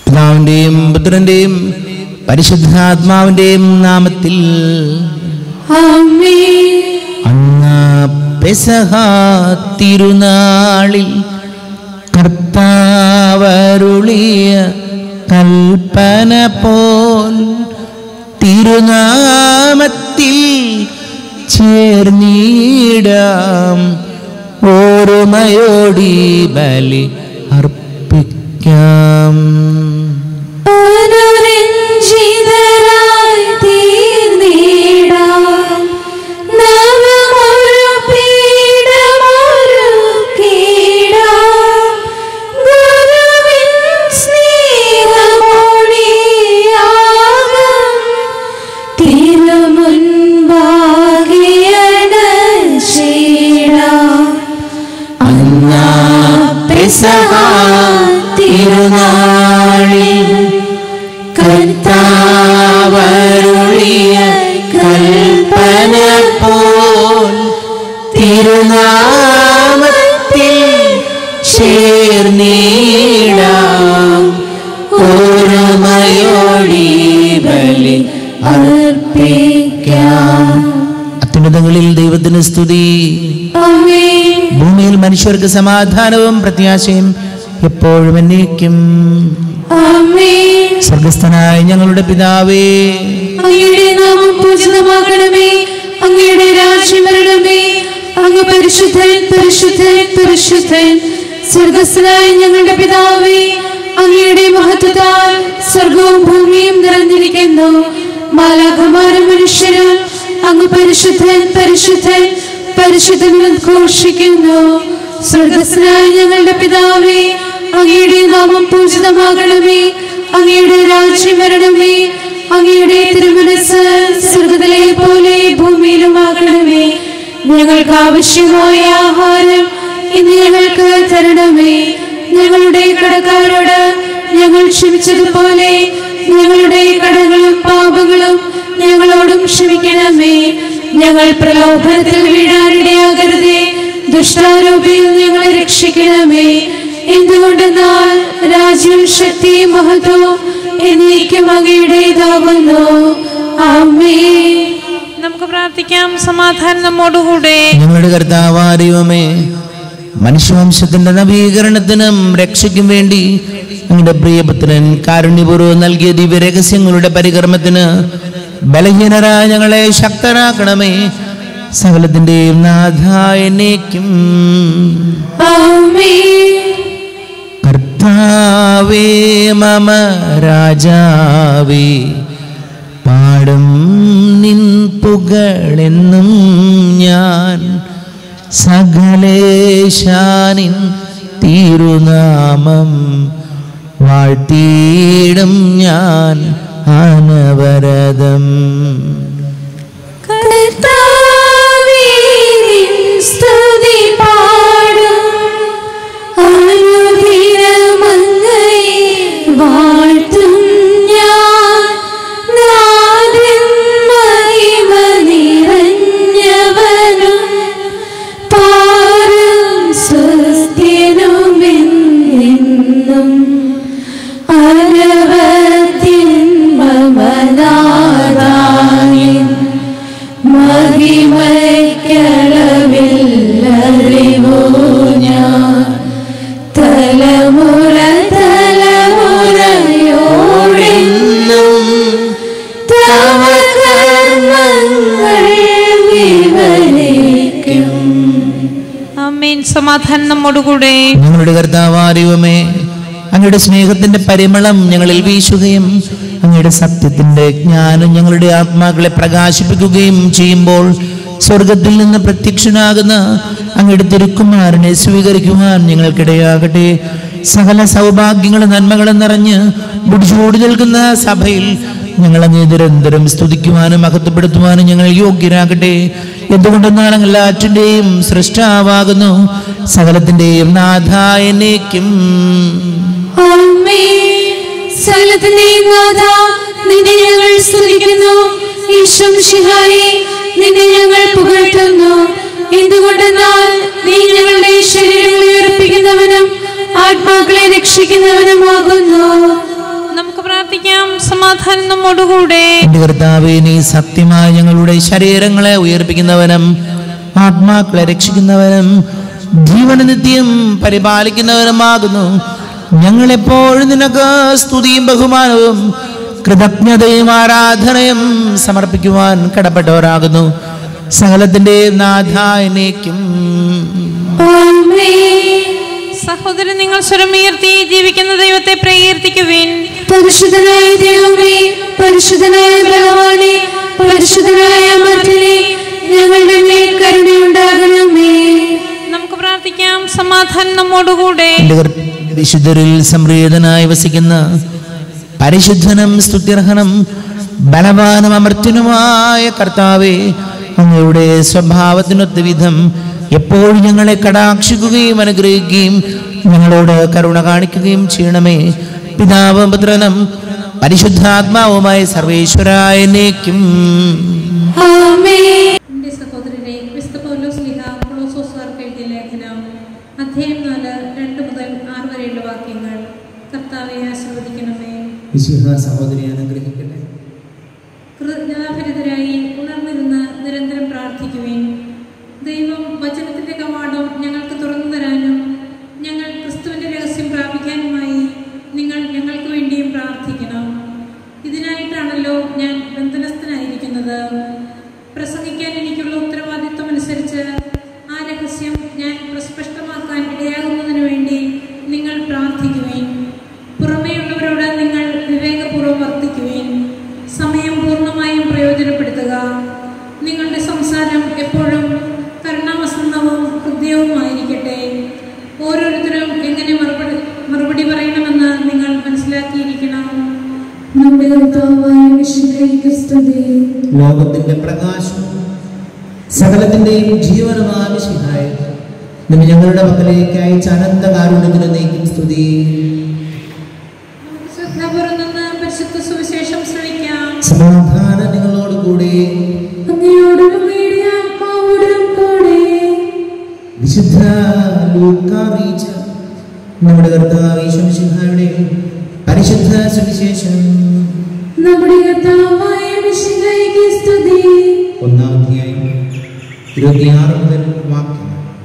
പിതാവിന്റെയും പുത്രന്റെയും പരിശുദ്ധാത്മാവിന്റെയും നാമത്തിൽ ആമേൻ അന്ന് പെസഹ തിരുനാളിൽ കർത്താവരുളിയ കൽപ്പന പോൽ തിരുനാമത്തിൽ ചേർന്നിടാം ഓർമ്മയോടി ബലി അർപ്പിക്കാം അനുരഞ്ജിതരായി തീർന്നിടാം നവമൊരു പീഠമൊരുക്കിടാം ഗുരുവിൻ സ്നേഹമൊഴിയാകം തിരുമുൻപാകിയണച്ചിടാം അന്നാ പെസഹ തിരുനാളിൽ കർത്താവരുളിയ കൽപ്പന പോൽ തിരുനാമത്തിൽ ചേർന്നിടാം ഓർമ്മയോടി ബലി അർപ്പിക്കാം അത്യുന്നതങ്ങളിൽ ദൈവത്തിന് സ്തുതി ആമേൻ ഭൂമിയിൽ മനുഷ്യർക്ക് സമാധാനവും പ്രത്യാശയും എപ്പോഴും എന്നേക്കും ആമേൻ സ്വർഗസ്ഥനായ ഞങ്ങളുടെ പിതാവേ അങ്ങയുടെ നാമം പൂജിതമാകണമേ അങ്ങയുടെ രാജ്യം വരണമേ അങ്ങ് പരിശുദ്ധൻ പരിശുദ്ധൻ പരിശുദ്ധൻ സ്വർഗസ്ഥനായ ഞങ്ങളുടെ പിതാവേ അങ്ങയുടെ മഹത്വത്താൽ സ്വർഗവും ഭൂമിയും നിറഞ്ഞിരിക്കുന്നു മാലാഖമാരും മനുഷ്യരും അങ്ങ് പരിശുദ്ധൻ പരിശുദ്ധൻ പരിശുദ്ധൻ ഘോഷിക്കുന്നു സ്വർഗസ്ഥനായ ഞങ്ങളുടെ പിതാവേ അങ്ങയുടെ നാമം പൂജിതമാകണമേ അങ്ങയുടെ രാജ്യം വരണമേ അങ്ങയുടെ തിരുമനസ് സ്വർഗത്തിലെ പോലെ ഭൂമിയിലും ആകണമേ ഞങ്ങൾക്ക് ആവശ്യമായ ആഹാരം ഇന്ന് ഞങ്ങൾക്ക് തരണമേ ഞങ്ങളുടെ കടക്കാരോട് ഞങ്ങൾ ക്ഷമിച്ചതുപോലെ ഞങ്ങളുടെ കടകളും പാപങ്ങളും ഞങ്ങളോടും ക്ഷമിക്കണമേ ഞങ്ങൾ പ്രലോഭനത്തിൽ വീഴാനിടയാകരുതേ ദുഷ്ടാരൂപിയിൽ ഞങ്ങളെ രക്ഷിക്കണമേ എന്തുകൊണ്ടെന്നാൽ രാജ്യവും ശക്തിയും മഹത്വവും എന്നേക്കും അങ്ങയുടേതാകുന്നു ആമേ നമുക്ക് പ്രാർത്ഥിക്കാം സമാധാനം നമ്മോടുകൂടെ ഞങ്ങളുടെ കർത്താവായ ദൈവമേ മനുഷ്യവംശത്തിന്റെ നവീകരണത്തിനും രക്ഷയ്ക്കും വേണ്ടി ഞങ്ങളുടെ പ്രിയപുത്രൻ കാരുണ്യപൂർവ്വം നൽകിയ ദിവ്യരഹസ്യങ്ങളുടെ പരികർമ്മത്തിന് ബലഹീനരായ ഞങ്ങളെ ശക്തരാക്കണമേ സകലത്തിന്റെയും നാഥായനേക്കും ആമേ കർത്താവേ മമ രാജാവേ പാടും നിൻ പുകളെന്നും ഞാൻ സകലേശാനിൻ തിരുനാമം വാഴ്ത്തിയിടും ഞാൻ അനവരതം കർത്താവേ, നിൻ സ്തുതി പാടും. അനുദിനം അങ്ങയെ വാഴ്ത്തും ഞാൻ. നാഥൻ മഹിമ നിറഞ്ഞവനും പാരം സ്വസ്ത്യനുമെന്നെന്നും അനവത്തിൻ മമനാദായൻ മഹിമയ്ക്കളവില്ലറിവോ ഞാൻ തലമുറ തലമുറയോടെന്നും തവ കർമ്മങ്ങൾ വിവരിക്കും ആമേൻ സമാധാനം നമ്മോടുകൂടെ ഞങ്ങളുടെ കർത്താവാരിവമേ അങ്ങയുടെ സ്നേഹത്തിന്റെ പരിമളം ഞങ്ങളിൽ വീശുകയും അങ്ങയുടെ സത്യത്തിന്റെ ജ്ഞാനം ഞങ്ങളുടെ ആത്മാക്കളെ പ്രകാശിപ്പിക്കുകയും ചെയ്യുമ്പോൾ സ്വർഗത്തിൽ നിന്ന് പ്രത്യക്ഷനാകുന്ന അങ്ങയുടെ തിരുക്കുമാരനെ സ്വീകരിക്കുവാൻ ഞങ്ങൾക്കിടയാകട്ടെ സകല സൗഭാഗ്യങ്ങളും നന്മകളും നിറഞ്ഞ് മുടിച്ചോടി നിൽക്കുന്ന സഭയിൽ ഞങ്ങളെ നിരന്തരം സ്തുതിക്കുവാനും മഹത്വപ്പെടുത്തുവാനും ഞങ്ങൾ യോഗ്യരാകട്ടെ എന്തുകൊണ്ടെന്നാൽ അങ്ങ് എല്ലാറ്റിൻ്റെയും സൃഷ്ടാവാകുന്നു സകലത്തിൻ്റെയും നാഥായനേക്കും ആമേ സകലത്തിന്റെയും നാഥ നിന്നെ ഞങ്ങൾ സ്തുതിക്കുന്നു ഈശ്വം ശിഹായി നിന്നെ ഞങ്ങൾ പുകഴ്ത്തുന്നു എന്തുകൊണ്ടെന്നാൽ നീ ഞങ്ങളുടെ ശരീരങ്ങളെ ഉയർപ്പിക്കുന്നവനും ആത്മാക്കളെ രക്ഷിക്കുന്നവനുമാകുന്നു പ്രാർത്ഥിക്കാം സമാധാനം നമ്മോടുകൂടെ എന്റെ കർത്താവേ നീ സത്യമായി ഞങ്ങളുടെ ശരീരങ്ങളെ ഉയർപ്പിക്കുന്നവനും ആത്മാക്കളെ രക്ഷിക്കുന്നവനും ജീവന നിത്യം പരിപാലിക്കുന്നവനുമാകുന്നു ഞങ്ങളെപ്പോഴും നിനക്ക് സ്തുതിയും ബഹുമാനവും കൃതജ്ഞതയും ആരാധനയും സമർപ്പിക്കുവാൻ കടപ്പെട്ടവരാകുന്നു സകലത്തിന്റെ നാഥായനേക്കും സഹോദരൻ നിങ്ങൾ സ്വരമുയർത്തി ജീവിക്കുന്ന ദൈവത്തെ പ്രകീർത്തിക്കുവിൻ പരിശുദ്ധനായ ദൈവമേ പരിശുദ്ധനായ ബലവാനെ പരിശുദ്ധനായ മറ്റനെ ഞങ്ങളുടെ മേൽ കരുണയുണ്ടാകണമേ നമുക്ക് പ്രാർത്ഥിക്കാം സമാധാനം നമ്മോടുകൂടെ എന്റെ കർ- വിശുദ്ധരിൽ സംപ്രീതനായി വസിക്കുന്ന പരിശുദ്ധനും സ്തുത്യർഹനും ബലവാനും അമർത്യനുമായ കർത്താവെ അങ്ങയുടെ സ്വഭാവത്തിനൊത്ത വിധം എപ്പോഴും ഞങ്ങളെ കടാക്ഷിക്കുകയും അനുഗ്രഹിക്കുകയും ഞങ്ങളോട് കരുണ കാണിക്കുകയും ചെയ്യണമേ പിതാവും പുത്രനും പരിശുദ്ധാത്മാവുമായ സർവേശ്വരായനേക്കും ആമേൻ എന്റെ സഹോദരനെ വിശുദ്ധ പൗലോസ് ലിഹ കൊളോസോസുകാർക്ക് എഴുതിയ ലേഖനം അധ്യായം നാല് രണ്ട് മുതൽ ആറ് വരെയുള്ള വാക്യങ്ങൾ കർത്താവെ ആശീർവദിക്കണമേ സഹോദരി അനുഗ്രഹിക്കട്ടെ കൃതജ്ഞതാഭരിതരായി ഉണർന്നിരുന്ന് നിരന്തരം പ്രാർത്ഥിക്കുവിൻ ദൈവം വചനത്തിന്റെ കവാടം ഞങ്ങൾക്ക് തുറന്നു തരാനും ഞങ്ങൾ ക്രിസ്തുവിന്റെ രഹസ്യം പ്രാപിക്കാനുമായി നിങ്ങൾ ഞങ്ങൾക്ക് വേണ്ടിയും പ്രാർത്ഥിക്കണം ഇതിനായിട്ടാണല്ലോ ഞാൻ ബന്ധനസ്ഥനായിരിക്കുന്നത് പ്രസംഗിക്കാൻ എനിക്കുള്ള ഉത്തരവാദിത്വം അനുസരിച്ച് ആ രഹസ്യം ഞാൻ പ്രസ്പഷ്ടമാക്കാൻ ഇടയാകുന്നതിനു വേണ്ടി നിങ്ങൾ പ്രാർത്ഥിക്കുവേൻ പുറമേയുള്ളവരോട് നിങ്ങൾ വിവേകപൂർവ്വം വർത്തിക്കുവേൻ സമയം പൂർണ്ണമായും പ്രയോജനപ്പെടുത്തുക നിങ്ങളുടെ സംസാരം എപ്പോഴും കരുണാവസന്നവും ഹൃദയവുമായിരിക്കട്ടെ ഓരോരുത്തരും എങ്ങനെ മറുപടി മറുപടി പറയണമെന്ന് നിങ്ങൾ മനസ്സിലാക്കിയിരിക്കണം നമ്മുടെ കർത്താവായ വിശുദ്ധ സ്തുതി ലോകത്തിന്റെ പ്രകാശം സകലത്തിന്റെയും ജീവനുമായ മിശിഹായ നിന്നെ ഞങ്ങളുടെ മക്കളിലേക്ക് അയച്ച അനന്ത കാരുണ്യത്തിന് നീക്കും സ്തുതി നമുക്ക് ശ്രദ്ധാപൂർവ്വം നിന്ന് പരിശുദ്ധ സുവിശേഷം ശ്രമിക്കാം സമാധാനം നിങ്ങളോട് കൂടെ അങ്ങയോടും അങ്ങയുടെ ആത്മാവോടും കൂടെ വിശുദ്ധ ലൂക്ക അറിയിച്ച നമ്മുടെ കർത്താവ് ഈശ്വരസിംഹായുടെ പരിശുദ്ധ സുവിശേഷം നമ്മുടെ കർത്താവായ വിശുദ്ധ സ്തുതി ഒന്നാം അധ്യായം ഇരുപത്തിയാറ് മുതൽ വാക്യം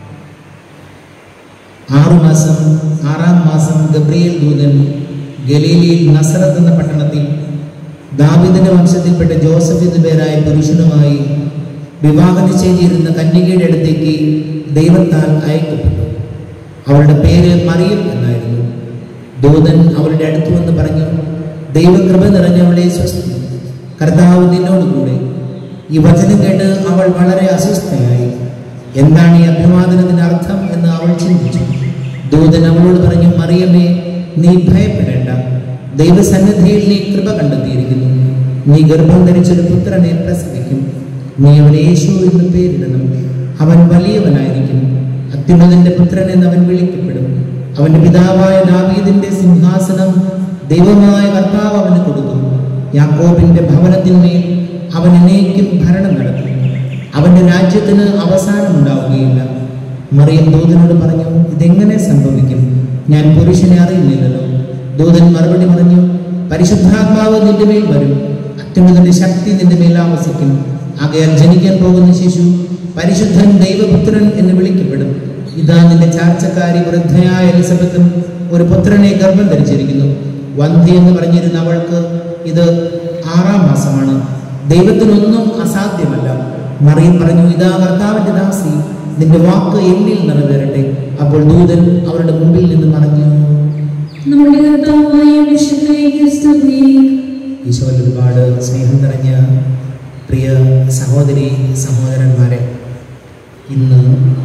ആറു മാസം ആറാം മാസം ഗബ്രിയേൽ ദൂതൻ ഗലീലിയിൽ നസറത്ത് എന്ന പട്ടണത്തിൽ ദാവിദിന്റെ വംശത്തിൽപ്പെട്ട ജോസഫ് എന്നു പേരായ പുരുഷനുമായി വിവാഹ നിശ്ചയിച്ചിരുന്ന കന്യകയുടെ അടുത്തേക്ക് ദൈവത്താൽ അയക്കപ്പെട്ടു അവളുടെ പേര് മറിയം എന്നായിരുന്നു ദൂതൻ അവളുടെ അടുത്ത് വന്ന് പറഞ്ഞു ദൈവകൃപ നിറഞ്ഞവളെ സ്വസ്തി കർത്താവ് നിന്നോടുകൂടെ ഈ വചനം കേട്ട് അവൾ വളരെ അസ്വസ്ഥയായി എന്താണ് ഈ അഭിവാദനത്തിന് അർത്ഥം എന്ന് അവൾ ചിന്തിച്ചു ദൂതൻ അവളോട് പറഞ്ഞു മറിയമേ നീ ഭയപ്പെടേണ്ട ദൈവസന്നിധിയിൽ നീ കൃപ കണ്ടെത്തിയിരിക്കുന്നു നീ ഗർഭം ധരിച്ചൊരു പുത്രനെ പ്രസവിക്കും നീ അവന് യേശു എന്ന് പേരിടണം അവൻ വലിയവനായിരിക്കും അത്യുന്നതിന്റെ പുത്രൻ എന്ന് അവൻ വിളിക്കപ്പെടും അവന്റെ പിതാവായ ദാവീദിന്റെ സിംഹാസനം ദൈവമായ കർത്താവ് അവന് കൊടുക്കും യാക്കോബിന്റെ ഭവനത്തിന്മേൽ അവൻ എന്നേക്കും ഭരണം നടത്തും അവന്റെ രാജ്യത്തിന് അവസാനം ഉണ്ടാവുകയില്ല മറിയം ദൂതനോട് പറഞ്ഞു ഇതെങ്ങനെ സംഭവിക്കും ഞാൻ പുരുഷനെ അറിയില്ലല്ലോ ദൂതൻ മറുപടി പറഞ്ഞു പരിശുദ്ധാത്മാവ് നിന്റെ മേൽ വരും അത്യുന്നതിന്റെ ശക്തി നിന്റെ മേൽ ആവസിക്കും ആകയാൽ ജനിക്കാൻ പോകുന്ന ശിശു പരിശുദ്ധൻ ദൈവപുത്രൻ എന്ന് വിളിക്കപ്പെടും ഇതാ നിന്റെ ചാർച്ചക്കാരി വൃദ്ധയായ എലിസബത്തും ഒരു പുത്രനെ ഗർഭം ധരിച്ചിരിക്കുന്നു വന്ധ്യ എന്ന് പറഞ്ഞിരുന്ന അവൾക്ക് ഇത് ആറാം മാസമാണ് ദൈവത്തിനൊന്നും അസാധ്യമല്ല മറിയം പറഞ്ഞു ഇതാ കർത്താവിന്റെ ദാസി നിന്റെ വാക്ക് എന്നിൽ നിറവേറട്ടെ അപ്പോൾ ദൂതൻ അവരുടെ മുമ്പിൽ നിന്ന് മറഞ്ഞു നമ്മുടെ കർത്താവായ വിശുദ്ധ സ്തുതി ഈശോയിൽ ഒരുപാട് സ്നേഹം നിറഞ്ഞ പ്രിയ സഹോദരി സഹോദരന്മാരെ ഇന്ന്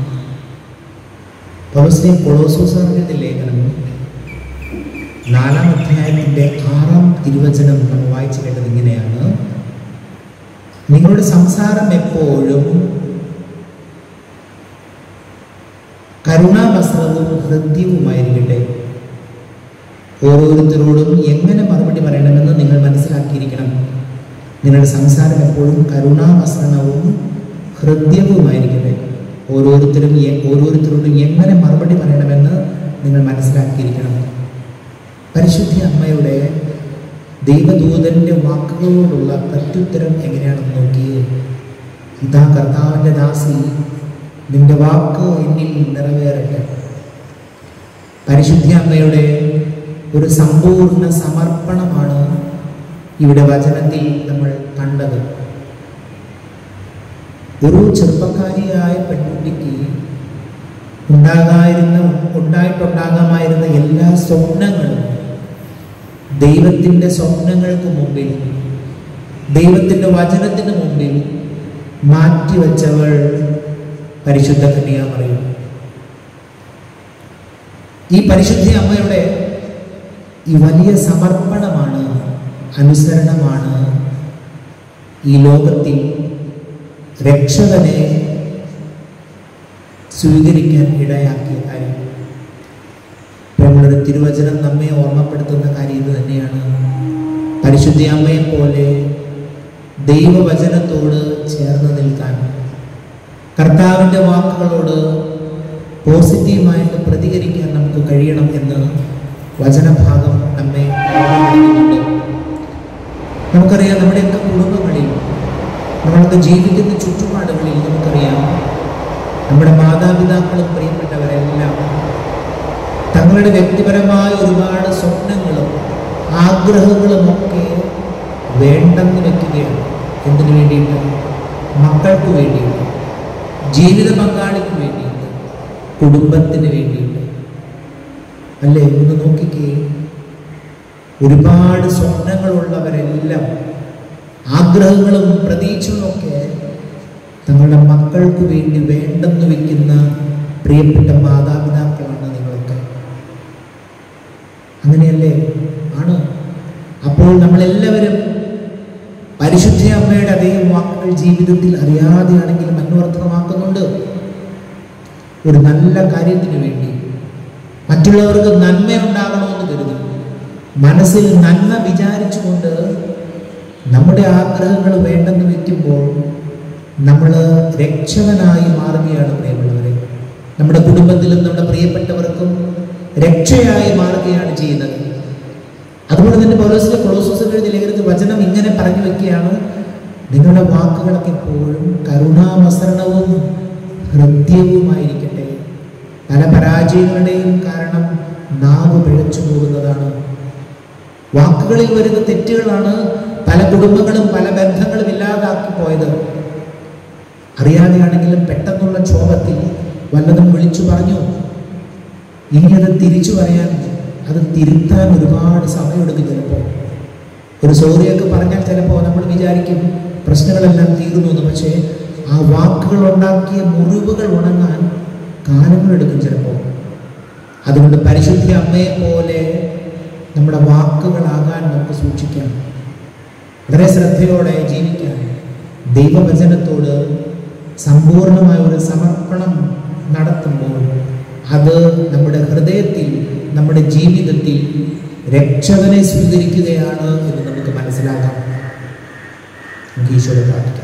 പൗലോസിനെ കൊളോസോസാറിന്റെ ലേഖനം നാലാം അധ്യായത്തിന്റെ ആറാം തിരുവചനം നമ്മൾ വായിച്ചു കേട്ടത് ഇങ്ങനെയാണ് നിങ്ങളുടെ സംസാരം എപ്പോഴും കരുണാവസ്ത്രവും ഹൃദ്യവുമായിരിക്കട്ടെ ഓരോരുത്തരോടും എങ്ങനെ മറുപടി പറയണമെന്ന് നിങ്ങൾ മനസ്സിലാക്കിയിരിക്കണം നിങ്ങളുടെ സംസാരം എപ്പോഴും കരുണാവസരണവും ഹൃദ്യവുമായിരിക്കട്ടെ ഓരോരുത്തരും എ- ഓരോരുത്തരോടും എങ്ങനെ മറുപടി പറയണമെന്ന് നിങ്ങൾ മനസ്സിലാക്കിയിരിക്കണം പരിശുദ്ധ അമ്മയുടെ ദൈവദൂതന്റെ വാക്കുകളോടുള്ള പ്രത്യുത്തരം എങ്ങനെയാണെന്ന് നോക്കിയേ ഇതാ കർത്താവിൻ്റെ ദാസി നിന്റെ വാക്ക് എന്നിൽ നിറവേറട്ടെ പരിശുദ്ധ അമ്മയുടെ ഒരു സമ്പൂർണ്ണ സമർപ്പണമാണ് ഇവിടെ വചനത്തിൽ നമ്മൾ കണ്ടത് ഒരു ചെറുപ്പക്കാരിയായ പെൺകുട്ടിക്ക് ഉണ്ടാകായിരുന്ന ഉണ്ടായിട്ടുണ്ടാകാമായിരുന്ന എല്ലാ സ്വപ്നങ്ങളും ദൈവത്തിൻ്റെ സ്വപ്നങ്ങൾക്ക് മുമ്പിൽ ദൈവത്തിൻ്റെ വചനത്തിന് മുമ്പിൽ മാറ്റിവെച്ചവൾ പരിശുദ്ധ കന്യാമറിയും ഈ പരിശുദ്ധ അമ്മയുടെ ഈ വലിയ സമർപ്പണമാണ് അനുസരണമാണ് ഈ ലോകത്തിൽ രക്ഷകനെ സ്വീകരിക്കാൻ ഇടയാക്കിയ കാര്യം നമ്മളൊരു തിരുവചനം നമ്മെ ഓർമ്മപ്പെടുത്തുന്ന കാര്യം ഇത് തന്നെയാണ് പരിശുദ്ധ അമ്മയെ പോലെ ദൈവവചനത്തോട് ചേർന്ന് നിൽക്കാൻ കർത്താവിൻ്റെ വാക്കുകളോട് പോസിറ്റീവായിട്ട് പ്രതികരിക്കാൻ നമുക്ക് കഴിയണം എന്ന് വചനഭാഗം നമ്മെ ഓർമ്മപ്പെടുത്തുന്നുണ്ട് നമുക്കറിയാം നമ്മുടെയൊക്കെ കുടുംബങ്ങളിൽ നമ്മളൊക്കെ ജീവിക്കുന്ന ചുറ്റുപാടുകളിൽ നമുക്കറിയാം നമ്മുടെ മാതാപിതാക്കളും പ്രിയപ്പെട്ടവരെല്ലാം തങ്ങളുടെ വ്യക്തിപരമായ ഒരുപാട് സ്വപ്നങ്ങളും ആഗ്രഹങ്ങളും ഒക്കെ വേണ്ടെന്ന് വെക്കുകയാണ് എന്തിനു വേണ്ടിയിട്ട് മക്കൾക്ക് വേണ്ടിയിട്ട് ജീവിത പങ്കാളിക്ക് വേണ്ടിയിട്ട് കുടുംബത്തിന് വേണ്ടിയിട്ട് അല്ലേ ഒന്ന് നോക്കിക്കേ ഒരുപാട് സ്വപ്നങ്ങളുള്ളവരെല്ലാം ആഗ്രഹങ്ങളും പ്രതീക്ഷകളും ഒക്കെ തങ്ങളുടെ മക്കൾക്ക് വേണ്ടി വേണ്ടെന്ന് വെക്കുന്ന പ്രിയപ്പെട്ട മാതാപിതാക്കളാണ് നിങ്ങളൊക്കെ അങ്ങനെയല്ലേ ആണ് അപ്പോൾ നമ്മളെല്ലാവരും പരിശുദ്ധ അമ്മയുടെ അതേ വാക്കുകൾ ജീവിതത്തിൽ അറിയാതെയാണെങ്കിലും അന്വർത്ഥമാക്കുന്നുണ്ട് ഒരു നല്ല കാര്യത്തിന് വേണ്ടി മറ്റുള്ളവർക്ക് നന്മ ഉണ്ടാകണമെന്ന് കരുതി മനസ്സിൽ നന്മ വിചാരിച്ചുകൊണ്ട് നമ്മുടെ ആഗ്രഹങ്ങൾ വേണ്ടെന്ന് വെക്കുമ്പോൾ നമ്മൾ രക്ഷകനായി മാറുകയാണ് പ്രിയമുള്ളവരെ നമ്മുടെ കുടുംബത്തിലും നമ്മുടെ പ്രിയപ്പെട്ടവർക്കും രക്ഷയായി മാറുകയാണ് ചെയ്യുന്നത് അതുപോലെ തന്നെ പൗലോസിലെ കൊളോസോസ് എഴുതിയ ലേഖനത്തിൽ വചനം ഇങ്ങനെ പറഞ്ഞു വെക്കുകയാണ് നിങ്ങളുടെ വാക്കുകളൊക്കെ എപ്പോഴും കരുണാമസരണവും ഹൃദ്യവുമായിരിക്കട്ടെ പല പരാജയങ്ങളുടെയും കാരണം നാവ് പിഴച്ചു പോകുന്നതാണ് വാക്കുകളിൽ വരുന്ന തെറ്റുകളാണ് പല കുടുംബങ്ങളും പല ബന്ധങ്ങളും ഇല്ലാതാക്കി പോയത് അറിയാതെയാണെങ്കിലും പെട്ടെന്നുള്ള ക്ഷോഭത്തിൽ വല്ലതും വിളിച്ചു പറഞ്ഞു ഇനി അത് തിരിച്ചു പറയാൻ അത് തിരുത്താൻ ഒരുപാട് സമയമെടുക്കും ചിലപ്പോൾ ഒരു സോറിയൊക്കെ പറഞ്ഞാൽ ചിലപ്പോൾ നമ്മൾ വിചാരിക്കും പ്രശ്നങ്ങളെല്ലാം തീർന്നു എന്ന് പക്ഷേ ആ വാക്കുകൾ ഉണ്ടാക്കിയ മുറിവുകൾ ഉണങ്ങാൻ കാലങ്ങളെടുക്കും ചിലപ്പോൾ അതുകൊണ്ട് പരിശുദ്ധ അമ്മയെ പോലെ നമ്മുടെ വാക്കുകളാകാൻ നമുക്ക് സൂക്ഷിക്കാം വളരെ ശ്രദ്ധയോടെ ജീവിക്കാൻ ദൈവവചനത്തോട് സമ്പൂർണമായ ഒരു സമർപ്പണം നടത്തുമ്പോൾ അത് നമ്മുടെ ഹൃദയത്തിൽ നമ്മുടെ ജീവിതത്തിൽ രക്ഷകനെ സ്വീകരിക്കുകയാണ് എന്ന് നമുക്ക് മനസ്സിലാക്കാം നമുക്ക് ഈശോയെ പ്രാർത്ഥിക്കാം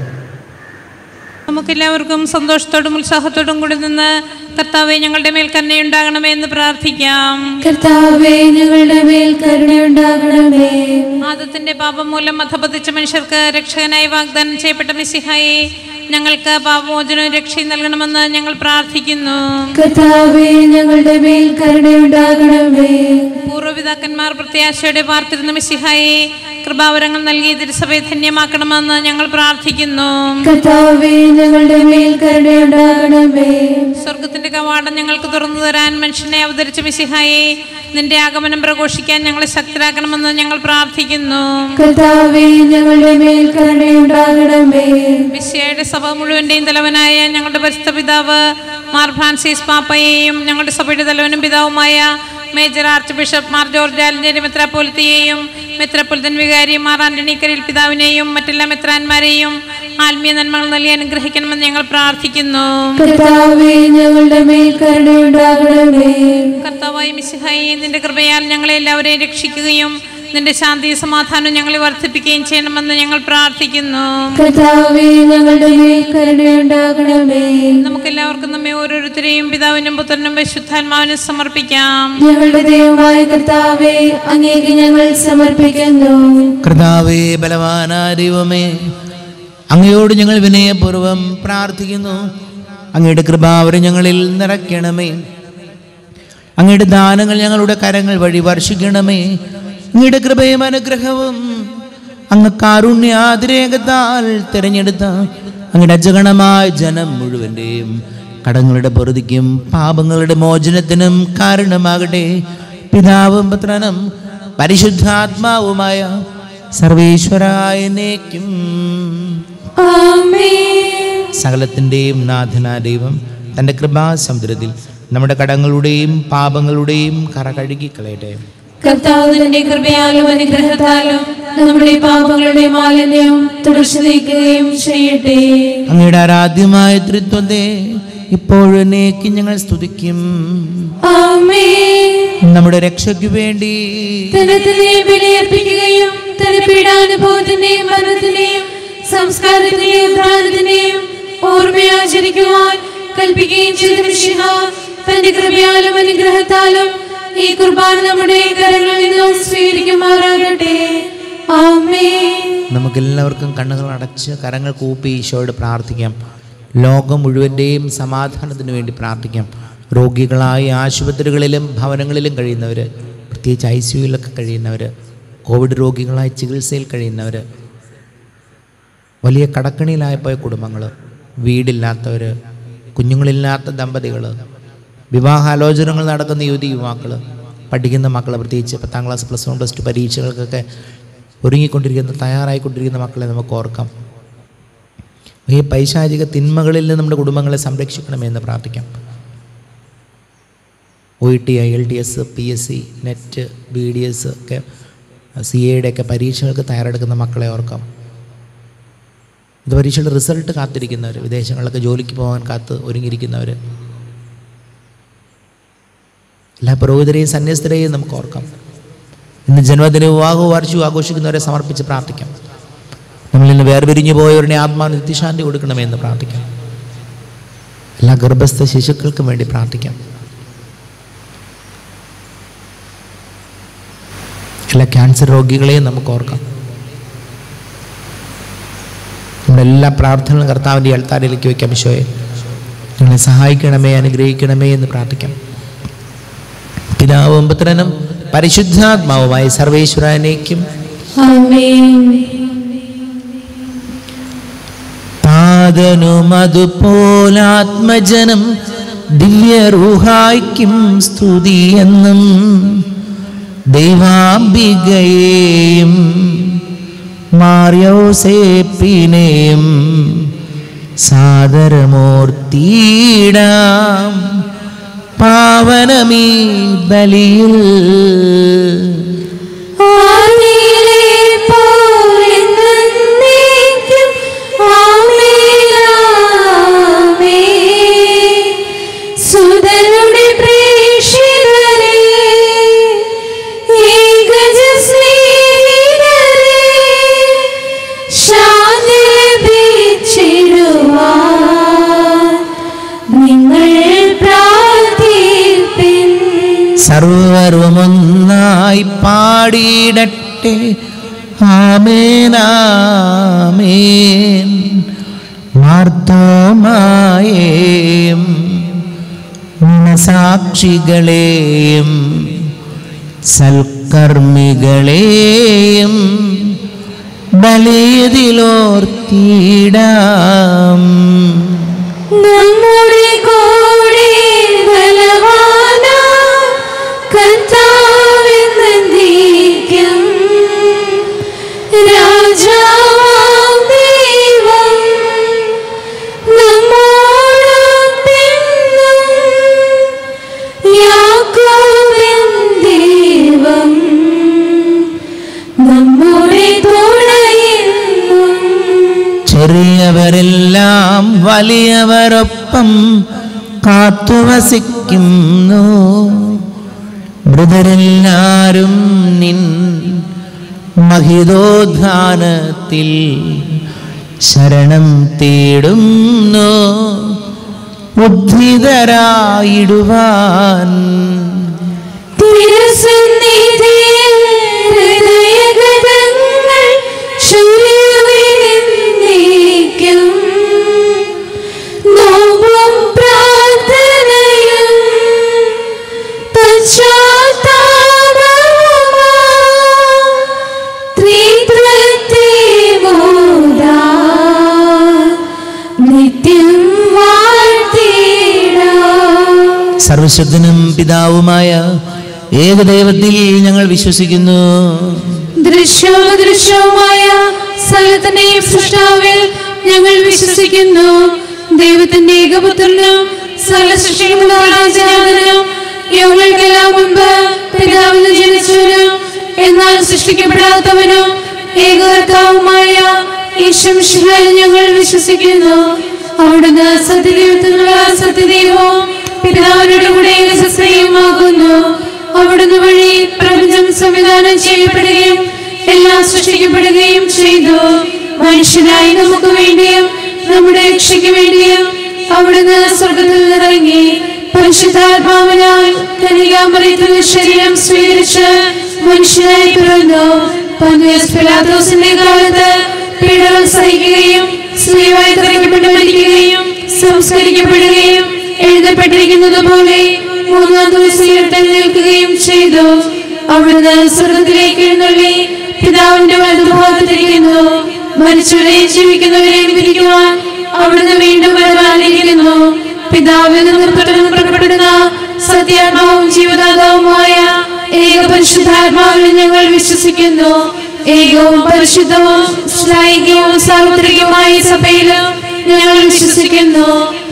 നമുക്കെല്ലാവർക്കും സന്തോഷത്തോടും ഉത്സാഹത്തോടും കൂടി നിന്ന് കർത്താവെ ഞങ്ങളുടെ മേൽ കരുണയുണ്ടാകണമേ എന്ന് പ്രാർത്ഥിക്കാം കർത്താവേ ഞങ്ങളുടെ മേൽ കരുണയുണ്ടാകണമേ ആദത്തിന്റെ പാപം മൂലം അധപതിച്ച മനുഷ്യർക്ക് രക്ഷകനായി വാഗ്ദാനം ചെയ്യപ്പെട്ട മിസിഹായെ ഞങ്ങൾക്ക് പാപമോചനവും രക്ഷയും നൽകണമെന്ന് ഞങ്ങൾ പ്രാർത്ഥിക്കുന്നു കർത്താവേ ഞങ്ങളുടെ മേൽ കരുണയുണ്ടാകണമേ പൂർവ്വപിതാക്കന്മാർ പ്രത്യാശയോടെ പാർത്തിരുന്ന മിസിഹായെ കൃപാവരങ്ങൾ നൽകി തിരുസഭയെ ധന്യമാക്കണമെന്ന് ഞങ്ങൾ പ്രാർത്ഥിക്കുന്നു കർത്താവേ ഞങ്ങളുടെ മേൽ കരുണയുണ്ടാകണമേ സ്വർഗത്തിന്റെ കവാടം ഞങ്ങൾക്ക് തുറന്നു തരാൻ മനുഷ്യനെ അവതരിച്ച മിസിഹായെ നിന്റെ ആഗമനം പ്രഘോഷിക്കാൻ ഞങ്ങളെ ശക്തരാക്കണമെന്ന് ഞങ്ങൾ പ്രാർത്ഥിക്കുന്നു കർത്താവേ ഞങ്ങളുടെ മേൽ കരുണയുണ്ടാകണമേ മിസ്സിയയുടെ സഭ മുഴുവന്റെയും തലവനായ ഞങ്ങളുടെ പരിസ്ഥ പിതാവ് മാർ ഫ്രാൻസിസ് പാപ്പയെയും ഞങ്ങളുടെ സഭയുടെ തലവനും പിതാവുമായ major archbishop Mar George Alencherry മെത്രാപ്പോലിത്തയെയും മെത്രാപ്പൊലിത്തൻ വികാരി മാർ ആന്റണി കരിൽ പിതാവിനെയും മറ്റെല്ലാ മെത്രാന്മാരെയും ആത്മീയ നന്മകൾ നൽകി അനുഗ്രഹിക്കണമെന്ന് ഞങ്ങൾ പ്രാർത്ഥിക്കുന്നു കർത്താവേ ഞങ്ങളുടെ മേൽ കരുണയുണ്ടാകണമേ കർത്താവായി മിസിഹായി നിന്റെ കൃപയാൽ ഞങ്ങളെ എല്ലാവരെയും രക്ഷിക്കുകയും നിന്റെ ശാന്തി സമാധാനം ഞങ്ങളെ വർദ്ധിപ്പിക്കുകയും ചെയ്യണമെന്ന് ഞങ്ങൾ പ്രാർത്ഥിക്കുന്നു കർത്താവേ ഞങ്ങളുടെ മേൽ കരുണയുണ്ടാകണമേ നമുക്കെല്ലാവർക്കും നമ്മെ ഓരോരുത്തരെയും പിതാവിനും പുത്രനും പരിശുദ്ധാത്മാവിനും സമർപ്പിക്കാം ഞങ്ങളുടെ ദൈവമായ കർത്താവേ അങ്ങേക്ക് ഞങ്ങൾ സമർപ്പിക്കുന്നു കർത്താവേ ബലവാനായ ദൈവമേ അങ്ങയോട് ഞങ്ങൾ വിനയപൂർവ്വം പ്രാർത്ഥിക്കുന്നു അങ്ങയുടെ കൃപാവരം ഞങ്ങളിൽ നിറയ്ക്കണമേ അങ്ങയുടെ ദാനങ്ങൾ ഞങ്ങളുടെ കരങ്ങൾ വഴി വർഷിക്കണമേ അങ്ങയുടെ കൃപയും അനുഗ്രഹവും അങ്ങ് കാരുണ്യാതിരേകത്താൽ തിരഞ്ഞെടുത്ത അങ്ങയുടെ അജഗണമായ ജനം മുഴുവൻ്റെയും കടങ്ങളുടെ പൊറുതിക്കും പാപങ്ങളുടെ മോചനത്തിനും കാരണമാകട്ടെ പിതാവും പുത്രനും പരിശുദ്ധാത്മാവുമായ സർവേശ്വരായ എന്നേക്കും ആമേൻ സകലത്തിൻ്റെയും നാഥനാ ദൈവം തൻ്റെ കൃപാസമുദ്രത്തിൽ നമ്മുടെ കടങ്ങളുടെയും പാപങ്ങളുടെയും കറ കഴുകി കളയട്ടെ കർത്താവ് തന്റെ കൃപയാലും അനുഗ്രഹത്താലും നമ്മുടെ പാപങ്ങളുടെ മാലിന്യവും തുടച്ചു നീക്കുകയും ചെയ്യട്ടെ അങ്ങയുടെ ആരാധ്യമായ തൃത്വത്തെ ഇപ്പോഴേക്ക് ഞങ്ങൾ സ്തുതിക്കും ആമേൻ നമ്മുടെ രക്ഷയ്ക്ക് വേണ്ടി തന്നെ തന്നെ ബലിയർപ്പിക്കുകയും തന്റെ പീഡാനുഭവത്തിന്റെയും മരണത്തിന്റെയും സംസ്കാരത്തിന്റെയും ദാനത്തിന്റെയും ഓർമ്മയാചരിക്കുവാൻ കൽപ്പിക്കുകയും ചെയ്ത മിശിഹ തന്റെ കൃപയാലും അനുഗ്രഹത്താലും ഈ കുർബാന നമ്മുടെ കരങ്ങളിൽ നിന്നും സ്വീകരിക്കുമാറാകട്ടെ ആമേൻ നമുക്കെല്ലാവർക്കും കണ്ണുകൾ അടച്ച് കരങ്ങൾ കൂപ്പി ഈശോയോട് പ്രാർത്ഥിക്കാം ലോകം മുഴുവൻ്റെയും സമാധാനത്തിന് വേണ്ടി പ്രാർത്ഥിക്കാം രോഗികളായി ആശുപത്രികളിലും ഭവനങ്ങളിലും കഴിയുന്നവർ പ്രത്യേകിച്ച് ഐ സിയുയിലൊക്കെ കഴിയുന്നവർ കോവിഡ് രോഗികളായി ചികിത്സയിൽ കഴിയുന്നവർ വലിയ കടക്കണിയിലായി പോയ കുടുംബങ്ങൾ വീടില്ലാത്തവർ കുഞ്ഞുങ്ങളില്ലാത്ത ദമ്പതികൾ വിവാഹാലോചനകൾ നടക്കുന്ന യുവതി യുവാക്കൾ പഠിക്കുന്ന മക്കൾ പ്രത്യേകിച്ച് പത്താം class plus one plus two പരീക്ഷകൾക്കൊക്കെ ഒരുങ്ങിക്കൊണ്ടിരിക്കുന്ന തയ്യാറായിക്കൊണ്ടിരിക്കുന്ന മക്കളെ നമുക്ക് ഓർക്കാം ഈ പൈശാചിക തിന്മകളിൽ നിന്ന് നമ്മുടെ കുടുംബങ്ങളെ സംരക്ഷിക്കണമെന്ന് പ്രാർത്ഥിക്കാം O T I L T S P S C net B D S ഒക്കെ സി എയുടെ ഒക്കെ പരീക്ഷകൾക്ക് തയ്യാറെടുക്കുന്ന മക്കളെ ഓർക്കാം ഇത് പരീക്ഷയുടെ റിസൾട്ട് കാത്തിരിക്കുന്നവർ വിദേശങ്ങളിലൊക്കെ ജോലിക്ക് പോകാൻ കാത്ത് ഒരുങ്ങിയിരിക്കുന്നവർ എല്ലാ പുരോഹിതരെയും സന്യസ്തരെയും നമുക്ക് ഓർക്കാം ഇന്ന് ജന്മദിന വിവാഹ വാർഷികവും ആഘോഷിക്കുന്നവരെ സമർപ്പിച്ച് പ്രാർത്ഥിക്കാം നമ്മളിൽ നിന്ന് വേർപിരിഞ്ഞു പോയവരുടെ ആത്മാവ് നിത്യശാന്തി കൊടുക്കണമേ എന്ന് പ്രാർത്ഥിക്കാം എല്ലാ ഗർഭസ്ഥ ശിശുക്കൾക്കും വേണ്ടി പ്രാർത്ഥിക്കാം എല്ലാ ക്യാൻസർ രോഗികളെയും നമുക്ക് ഓർക്കാം നമ്മുടെ എല്ലാ പ്രാർത്ഥനകളും കർത്താവിൻ്റെ അൾത്താരിലേക്ക് വയ്ക്കാം ഈശോയെ നിങ്ങളെ സഹായിക്കണമേ അനുഗ്രഹിക്കണമേ എന്ന് പ്രാർത്ഥിക്കാം പിതാവും പുത്രനും പരിശുദ്ധാത്മാവുമായ സർവേശ്വരനേക്കും ആമേൻ പാതനും അതുപോലാത്മജനം ദിവ്യറൂഹായ്ക്കും സ്തുതി എന്നും ദൈവാംബികയെയും മാർയോസേപ്പിനെയും സാദരമൂർത്തിയിടാം പാവനമീ ബലിയിൽ ആദിയിലെ പോലെ എന്നേക്കും ആമേൻ, ആമേൻ. സുതനുടെ പ്രേക്ഷിതരെ, ഏകജ സ്നേഹിതരെ, ശാന്തി ലഭിച്ചിടുവാൻ നിങ്ങൾ പ്രാർത്ഥിപ്പിൻ സർവരുമൊന്നായി പാടിയിടട്ടെ ആമേനാമേൻ മാർത്തോമായേയും മനസാക്ഷികളെയും സൽക്കർമ്മികളെയും ബലിയതിലോർത്തിടാം നമ്മുടെ കൂടെ ബലവാനാ കർത്താവെന്നേക്കും രാജാവാം ദൈവം നമ്മോടൊപ്പെന്നും യാക്കോബിൻ ദൈവം നമ്മുടെ തുണയെന്നും ചെറിയവരെല്ലാം വലിയവരൊപ്പം കാത്തുവസിക്കുന്നു മൃതരെല്ലാരും നിൻ മഹിതോദ്ധാനത്തിൽ ശരണം തേടുന്നു ഉദ്ധിതരായിടുവാൻ തിരുസന്നിധിയിൽ ഹൃദയഗതങ്ങൾ ചൊല്ലുവിനെന്നേക്കും. നോമ്പും പ്രാർത്ഥനയും പശ്ചാത്താപവുമാ ത്രിത്വത്തെ മൂടാൻ നിത്യം വാഴ്ത്തിടാം സർവശക്തനും പിതാവുമായ ഏകദൈവത്തിൽ ഞങ്ങൾ വിശ്വസിക്കുന്നു ദൃശ്യവും അദൃശ്യവുമായ സകലത്തിന്റെയും സൃഷ്ടാവിൽ ഞങ്ങൾ വിശ്വസിക്കുന്നു ദൈവത്തിന്റെ ഏകപുത്രനും സകല സൃഷ്ടിക്കുമുള്ളവനും യുഗങ്ങൾക്കെല്ലാം മുമ്പ് പിതാവിന് ജനിച്ചവനും എന്നാൽ സൃഷ്ടിക്കപ്പെടാത്തവനും ഏകകർത്താവുമായ ഈശ്വം ഞങ്ങൾ വിശ്വസിക്കുന്നു അവിടുന്ന് സത്യദൈവത്തിനുള്ള സത്യദൈവവും പിതാവിനോട് കൂടെ ഏകസസ്തയുമാകുന്നു അവിടുന്ന് വഴി പ്രപഞ്ചം സംവിധാനം ചെയ്യപ്പെടുകയും എല്ലാം സൃഷ്ടിക്കപ്പെടുകയും ചെയ്തു മനുഷ്യനായി നമുക്ക് വേണ്ടിയും നമ്മുടെ രക്ഷയ്ക്ക് വേണ്ടിയും അവിടുന്ന് സ്വർഗത്തിൽ നിറങ്ങി പരിശുദ്ധാത്മാവിനാൽ കനികാമറിയത്തിൽ ശരീരം സ്വീകരിച്ച് മനുഷ്യനായി പിറന്നു പന്തിയസ് പിലാത്തോസിന്റെ കാലത്ത് പീഡകൾ സഹിക്കുകയും സ്ത്രീവായി തെറിക്കപ്പെട്ട് മരിക്കുകയും സംസ്കരിക്കപ്പെടുകയും എഴുതപ്പെട്ടിരിക്കുന്നത് പോലെ മൂന്നാം ദിവസം ഉയർത്തെഴുന്നേൽക്കുകയും ചെയ്തു അവിടുന്ന് സ്വർഗത്തിലേക്ക് എഴുന്നള്ളി പിതാവിന്റെ വലതുഭാഗത്തിരിക്കുന്നു മരിച്ചവരെയും ജീവിക്കുന്നവരെയും പിരിക്കുവാൻ അവിടുന്ന് വീണ്ടും വരാനിരിക്കുന്നു പിതാവിൽ നിന്ന് പുറത്തുനിന്ന് പുറപ്പെടുന്ന സത്യാത്മാവും ജീവദാതാവുമായ ഏക പരിശുദ്ധാത്മാവിൽ ഞങ്ങൾ വിശ്വസിക്കുന്നു ഏകവും പരിശുദ്ധവും ശ്ലൈകവും സാർവത്രികവുമായ ഈ സഭയിലും ഞങ്ങൾ വിശ്വസിക്കുന്നു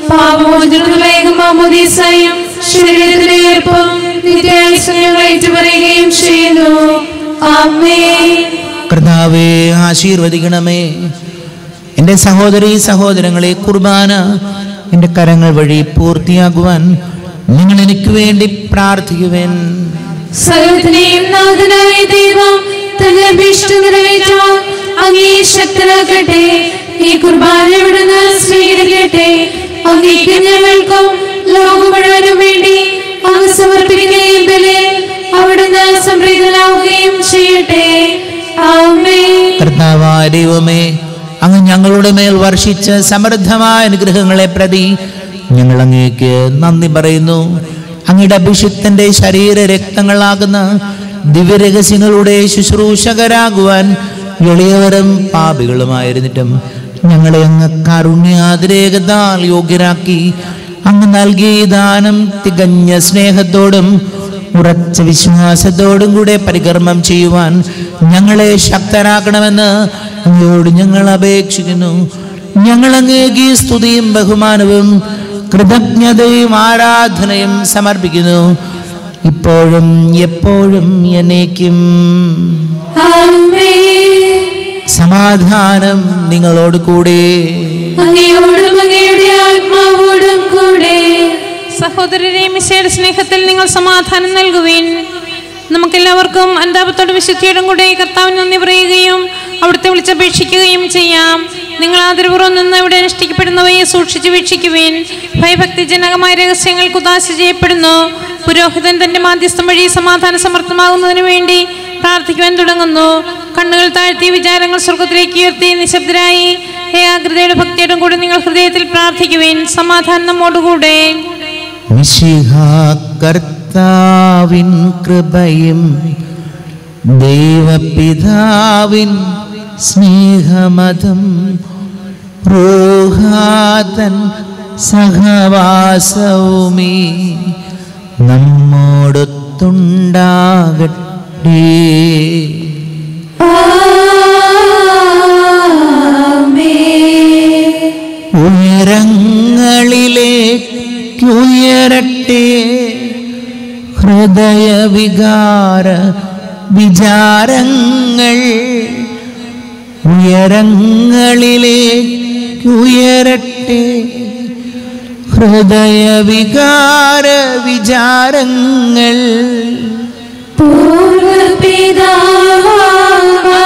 പാപമോചനത്തിലേക്കും ശരീരത്തിലെ ഏർപ്പം നിത്യായുസ്വങ്ങൾ ഏറ്റുപറയുകയും ചെയ്യുന്നു ആമേ കർത്താവെ ആശീർവദിക്കണമേ എൻ്റെ സഹോദരി സഹോദരങ്ങളെ കുർബാന എൻ്റെ കരങ്ങൾ വഴി പൂർത്തിയാക്കുവാൻ നിങ്ങൾ എനിക്ക് വേണ്ടി പ്രാർത്ഥിക്കുവേൻ സകലത്തിനെയും നാഥനായ ദൈവം തന്റെ അഭീഷ്ടം നിറവേറ്റാൻ അങ്ങേ ശക്തനാക്കട്ടെ ഈ കുർബാന ഇവിടുന്ന് സ്വീകരിക്കട്ടെ അങ്ങേക്ക് ഞങ്ങൾക്കും ലോകം മുഴുവനും വേണ്ടി അങ്ങ് സമർപ്പിക്കുകയും ബലി അവിടുന്ന് സംപ്രീതനാവുകയും ചെയ്യട്ടെ ആമേ കർത്താവായ ദൈവമേ അങ്ങ് ഞങ്ങളുടെ മേൽ വർഷിച്ച സമൃദ്ധമായ അനുഗ്രഹങ്ങളെ പ്രതി ഞങ്ങൾ അങ്ങേക്ക് നന്ദി പറയുന്നു അങ്ങയുടെ അഭിഷിക്തന്റെ ശരീര രക്തങ്ങളാകുന്ന ദിവ്യരഹസ്യങ്ങളുടെ ശുശ്രൂഷകരാകുവാൻ എളിയവരും പാപികളുമായിരുന്നിട്ടും ഞങ്ങളെ അങ്ങ് കാരുണ്യാതിരേകതാൽ യോഗ്യരാക്കി അങ്ങ് നൽകിയ ഈ ദാനം തികഞ്ഞ സ്നേഹത്തോടും ഉറച്ച വിശ്വാസത്തോടും കൂടെ പരികർമ്മം ചെയ്യുവാൻ ഞങ്ങളെ ശക്തരാക്കണമെന്ന് അങ്ങയോട് ഞങ്ങൾ അപേക്ഷിക്കുന്നു ഞങ്ങൾ അങ്ങേക്ക് സ്തുതിയും ബഹുമാനവും കൃതജ്ഞതയും ആരാധനയും സമർപ്പിക്കുന്നു ഇപ്പോഴും എപ്പോഴും എന്നേക്കും ആമേ സമാധാനം നിങ്ങളോട് കൂടെ അങ്ങയോടും അങ്ങയുടെ ആത്മാവോടും കൂടെ സഹോദരരെ മിശയുടെ സ്നേഹത്തിൽ നിങ്ങൾ സമാധാനം നൽകുവിൻ നമുക്കെല്ലാവർക്കും അന്താപത്തോട് വിശുദ്ധിയോടും കൂടെ കർത്താവിന് നന്ദി പറയുകയും അവിടുത്തെ വിളിച്ചപേക്ഷിക്കുകയും ചെയ്യാം നിങ്ങൾ ആദരപൂർവ്വം നിന്ന് ഇവിടെ അനുഷ്ഠിക്കപ്പെടുന്നവയെ സൂക്ഷിച്ചു വീക്ഷിക്കുവിൻ ഭയഭക്തിജനകമായ രഹസ്യങ്ങൾ കുതാശ ചെയ്യപ്പെടുന്നു പുരോഹിതൻ തന്റെ മാധ്യസ്ഥം വഴി സമാധാന സമർത്ഥമാകുന്നതിന് വേണ്ടി പ്രാർത്ഥിക്കുവാൻ തുടങ്ങുന്നു കണ്ണുകൾ താഴ്ത്തി വിചാരങ്ങൾ സ്വർഗത്തിലേക്ക് ഉയർത്തി നിശബ്ദരായി ഏകാഗ്രതയുടെ ഭക്തിയോടും കൂടി നിങ്ങൾ ഹൃദയത്തിൽ പ്രാർത്ഥിക്കുവിൻ സമാധാനം നമ്മോടുകൂടെ മിശിഹ കർത്താവിൻ കൃപയും ദൈവപിതാവിൻ സ്നേഹമതം റോഹാതൻ സഹവാസവുമേ നമ്മോടൊത്തുണ്ടാകട്ടെ ഉയരങ്ങളിലേക്കുയരട്ടെ ഹൃദയവികാര വിചാരങ്ങൾ ഉയരങ്ങളിലേക്കുയരട്ടെ ഹൃദയവികാര വിചാരങ്ങൾ പൂർവപിതാവാം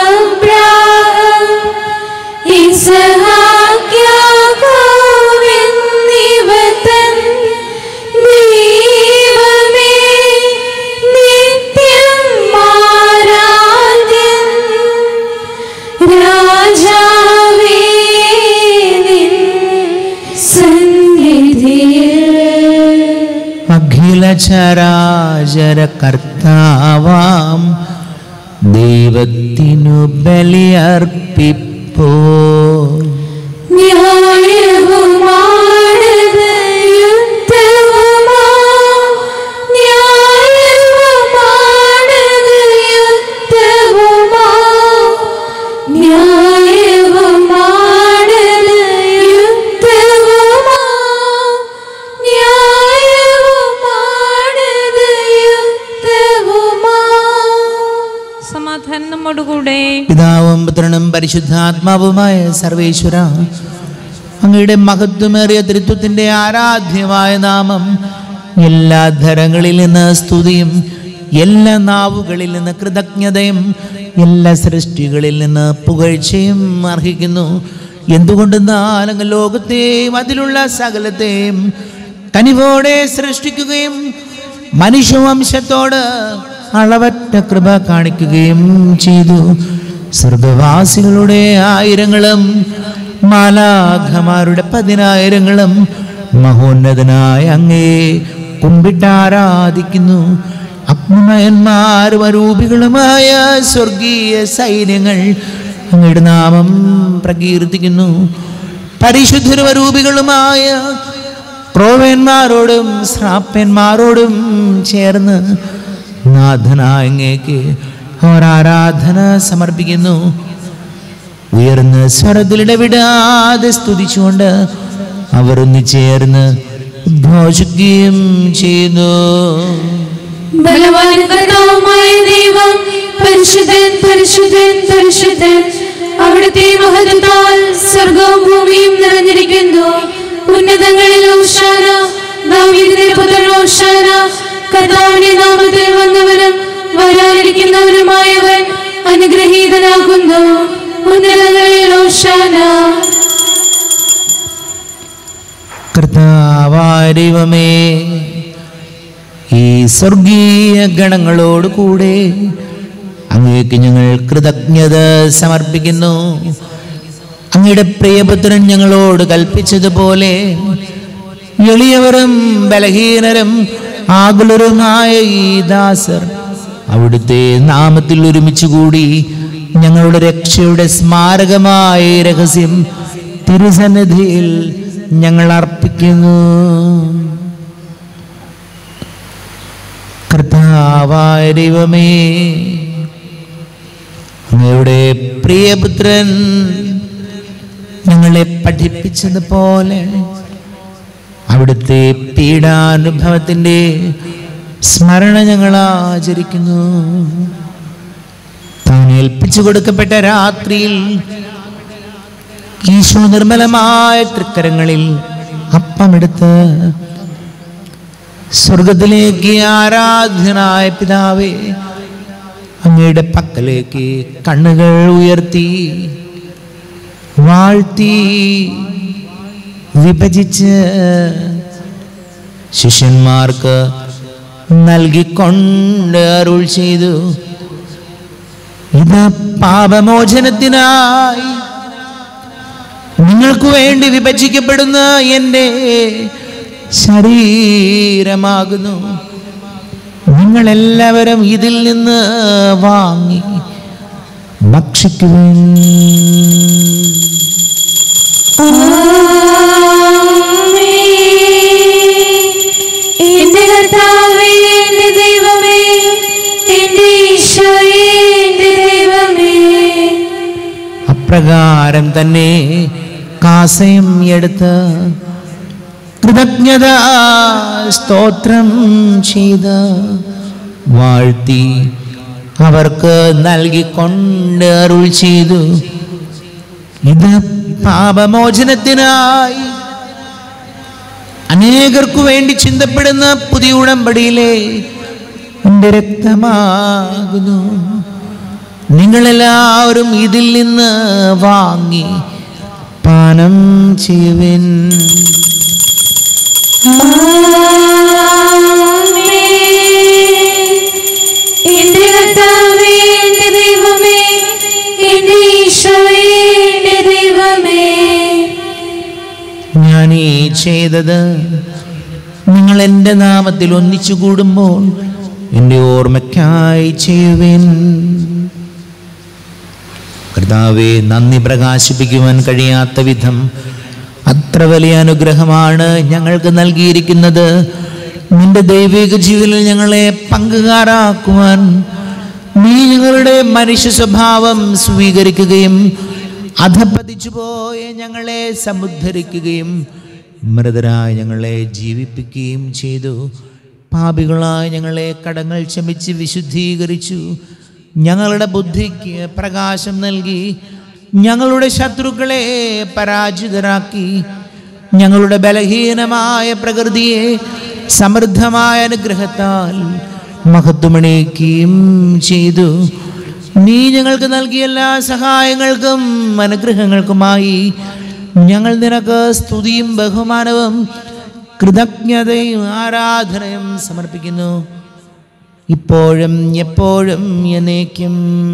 അഖില ചരാചര കർത്താവാം ദൈവത്തിനു ബലിയർപ്പിപ്പോ ന്യായവുമാണത് യുദ്ധവുമാ ന്യായവുമാണത് യുദ്ധവുമാ ന്യായവുമാണത് യുദ്ധവുമാ ന്യായവുമാണത് യുദ്ധവുമാ സമാധാനം നമ്മോടുകൂടെ പിതാവും പുത്രനും പരിശുദ്ധാത്മാവുമായ സർവേശ്വര അങ്ങയുടെ മഹത്വമേറിയ തൃത്വത്തിന്റെ ആരാധ്യമായ നാമം എല്ലാ ധരങ്ങളിൽ നിന്ന് സ്തുതിയും എല്ലാ നാവുകളിൽ നിന്ന് കൃതജ്ഞതയും എല്ലാ സൃഷ്ടികളിൽ നിന്ന് പുകഴ്ചയും അർഹിക്കുന്നു എന്തുകൊണ്ടെന്നാൽ അങ്ങ് ലോകത്തെയും അതിലുള്ള സകലത്തെയും കനിവോടെ സൃഷ്ടിക്കുകയും മനുഷ്യവംശത്തോട് അളവറ്റ കൃപ കാണിക്കുകയും ചെയ്തു സ്വർഗവാസികളുടെ ആയിരങ്ങളും മാലാഖമാരുടെ പതിനായിരങ്ങളും മഹോന്നതനായ അങ്ങേ കുമ്പിട്ടാരാധിക്കുന്നു അഗ്നിമയന്മാരും അരൂപികളുമായ സ്വർഗീയ സൈന്യങ്ങൾ അങ്ങയുടെ നാമം പ്രകീർത്തിക്കുന്നു പരിശുദ്ധരൂപികളുമായ ക്രോവന്മാരോടും ശ്രാപ്പന്മാരോടും ചേർന്ന് നാഥനായ അങ്ങേക്ക് അവർ ആരാധന സമർപ്പിക്കുന്നു ഉയർന്ന് സ്വരത്തിലിടവിടാതെ സ്തുതിച്ചുകൊണ്ട് അവർ ഒന്നിച്ചേർന്ന് ഉദ്ഘോഷിക്കുകയും ചെയ്യുന്നു ബലവാനും കർത്താവുമായ ദൈവം പരിശുദ്ധൻ പരിശുദ്ധൻ പരിശുദ്ധൻ അവിടുത്തെ മഹത്വത്താൽ സ്വർഗവും ഭൂമിയും നിറഞ്ഞിരിക്കുന്നു ഉന്നതങ്ങളിൽ ഓശാന ദാവീദിന്റെ പുത്രൻ ഓശാന കർത്താവിന്റെ നാമത്തിൽ വന്നവനും വരാനിരിക്കുന്നവനുമായവൻ അനുഗ്രഹീതനാകുന്നു ഉന്നതങ്ങളിൽ ഓശാന കർത്താവായ ദൈവമേ ഈ സ്വർഗീയ ഗണങ്ങളോട് കൂടെ അങ്ങേക്ക് ഞങ്ങൾ കൃതജ്ഞത സമർപ്പിക്കുന്നു അങ്ങയുടെ പ്രിയപുത്രൻ ഞങ്ങളോട് കൽപ്പിച്ചതുപോലെ എളിയവരും ബലഹീനരും ആകുലരുമായ ഈ ദാസർ അവിടുത്തെ നാമത്തിൽ ഒരുമിച്ച് കൂടി ഞങ്ങളുടെ രക്ഷയുടെ സ്മാരകമായ ഈ രഹസ്യം തിരുസന്നിധിയിൽ ഞങ്ങൾ അർപ്പിക്കുന്നു കർത്താവായ ദൈവമേ അങ്ങയുടെ പ്രിയപുത്രൻ ഞങ്ങളെ പഠിപ്പിച്ചതുപോലെ അവിടുത്തെ പീഡാനുഭവത്തിൻ്റെ സ്മരണ ഞങ്ങൾ ആചരിക്കുന്നു താൻ ഏൽപ്പിച്ചു കൊടുക്കപ്പെട്ട രാത്രിയിൽ ഈശോ നിർമ്മലമായ തൃക്കരങ്ങളിൽ അപ്പമെടുത്ത് സ്വർഗത്തിലേക്ക് ആരാധ്യനായ പിതാവേ അങ്ങയുടെ പക്കലേക്ക് കണ്ണുകൾ ഉയർത്തി വാഴ്ത്തി വിഭജിച്ച് ശിഷ്യന്മാർക്ക് നൽകിക്കൊണ്ട് അരുൾ ചെയ്തു ഇത് പാപമോചനത്തിനായി നിങ്ങൾക്ക് വേണ്ടി വിഭജിക്കപ്പെടുന്ന എൻ്റെ ശരീരമാകുന്നു നിങ്ങളെല്ലാവരും ഇതിൽ നിന്ന് വാങ്ങി ഭക്ഷിക്കുവിൻ എന്റെ കർത്താവേ എന്റെ ദൈവമേ എന്റെ ഈശോയേ എന്റെ ദൈവമേ അപ്രകാരം തന്നെ കാസയും എടുത്ത് കൃതജ്ഞത സ്തോത്രം ചെയ്ത് വാഴ്ത്തി അവർക്ക് നൽകിക്കൊണ്ട് അരുൾ ചെയ്തു ഇത് പാപമോചനത്തിനായി അനേകർക്കു വേണ്ടി ചിന്തപ്പെടുന്ന പുതിയ ഉടമ്പടിയിലെ എൻ്റെ രക്തമാകുന്നു നിങ്ങളെല്ലാവരും ഇതിൽ നിന്ന് വാങ്ങി പാനം ചെയ്യുവിൻ എന്റെ കർത്താവേ എന്റെ ദൈവമേ എന്റെ ഈശോയേ എന്റെ ദൈവമേ ഞാൻ ഈ ചെയ്തത് നിങ്ങൾ നിങ്ങൾ എൻ്റെ നാമത്തിൽ ഒന്നിച്ചു കൂടുമ്പോൾ എൻ്റെ ഓർമ്മയ്ക്കായി ചെയ്യുവിൻ കർത്താവെ നന്ദി പ്രകാശിപ്പിക്കുവാൻ കഴിയാത്ത വിധം അത്ര വലിയ അനുഗ്രഹമാണ് ഞങ്ങൾക്ക് നൽകിയിരിക്കുന്നത് നിന്റെ ദൈവിക ജീവനിൽ ഞങ്ങളെ പങ്കുകാരാക്കുവാൻ നീ ഞങ്ങളുടെ മനുഷ്യ സ്വഭാവം സ്വീകരിക്കുകയും അധപ്പതിച്ചു പോയ ഞങ്ങളെ സമുദ്ധരിക്കുകയും മൃതരായ ഞങ്ങളെ ജീവിപ്പിക്കുകയും ചെയ്തു പാപികളായ ഞങ്ങളെ കടങ്ങൾ ക്ഷമിച്ച് വിശുദ്ധീകരിച്ചു ഞങ്ങളുടെ ബുദ്ധിക്ക് പ്രകാശം നൽകി ഞങ്ങളുടെ ശത്രുക്കളെ പരാജിതരാക്കി ഞങ്ങളുടെ ബലഹീനമായ പ്രകൃതിയെ സമൃദ്ധമായ അനുഗ്രഹത്താൽ മഹത്വമണിയിക്കുകയും ചെയ്തു നീ ഞങ്ങൾക്ക് നൽകിയ എല്ലാ സഹായങ്ങൾക്കും അനുഗ്രഹങ്ങൾക്കുമായി ഞങ്ങൾ നിനക്ക് സ്തുതിയും ബഹുമാനവും കൃതജ്ഞതയും ആരാധനയും സമർപ്പിക്കുന്നു ഇപ്പോഴും എപ്പോഴും എന്നേക്കും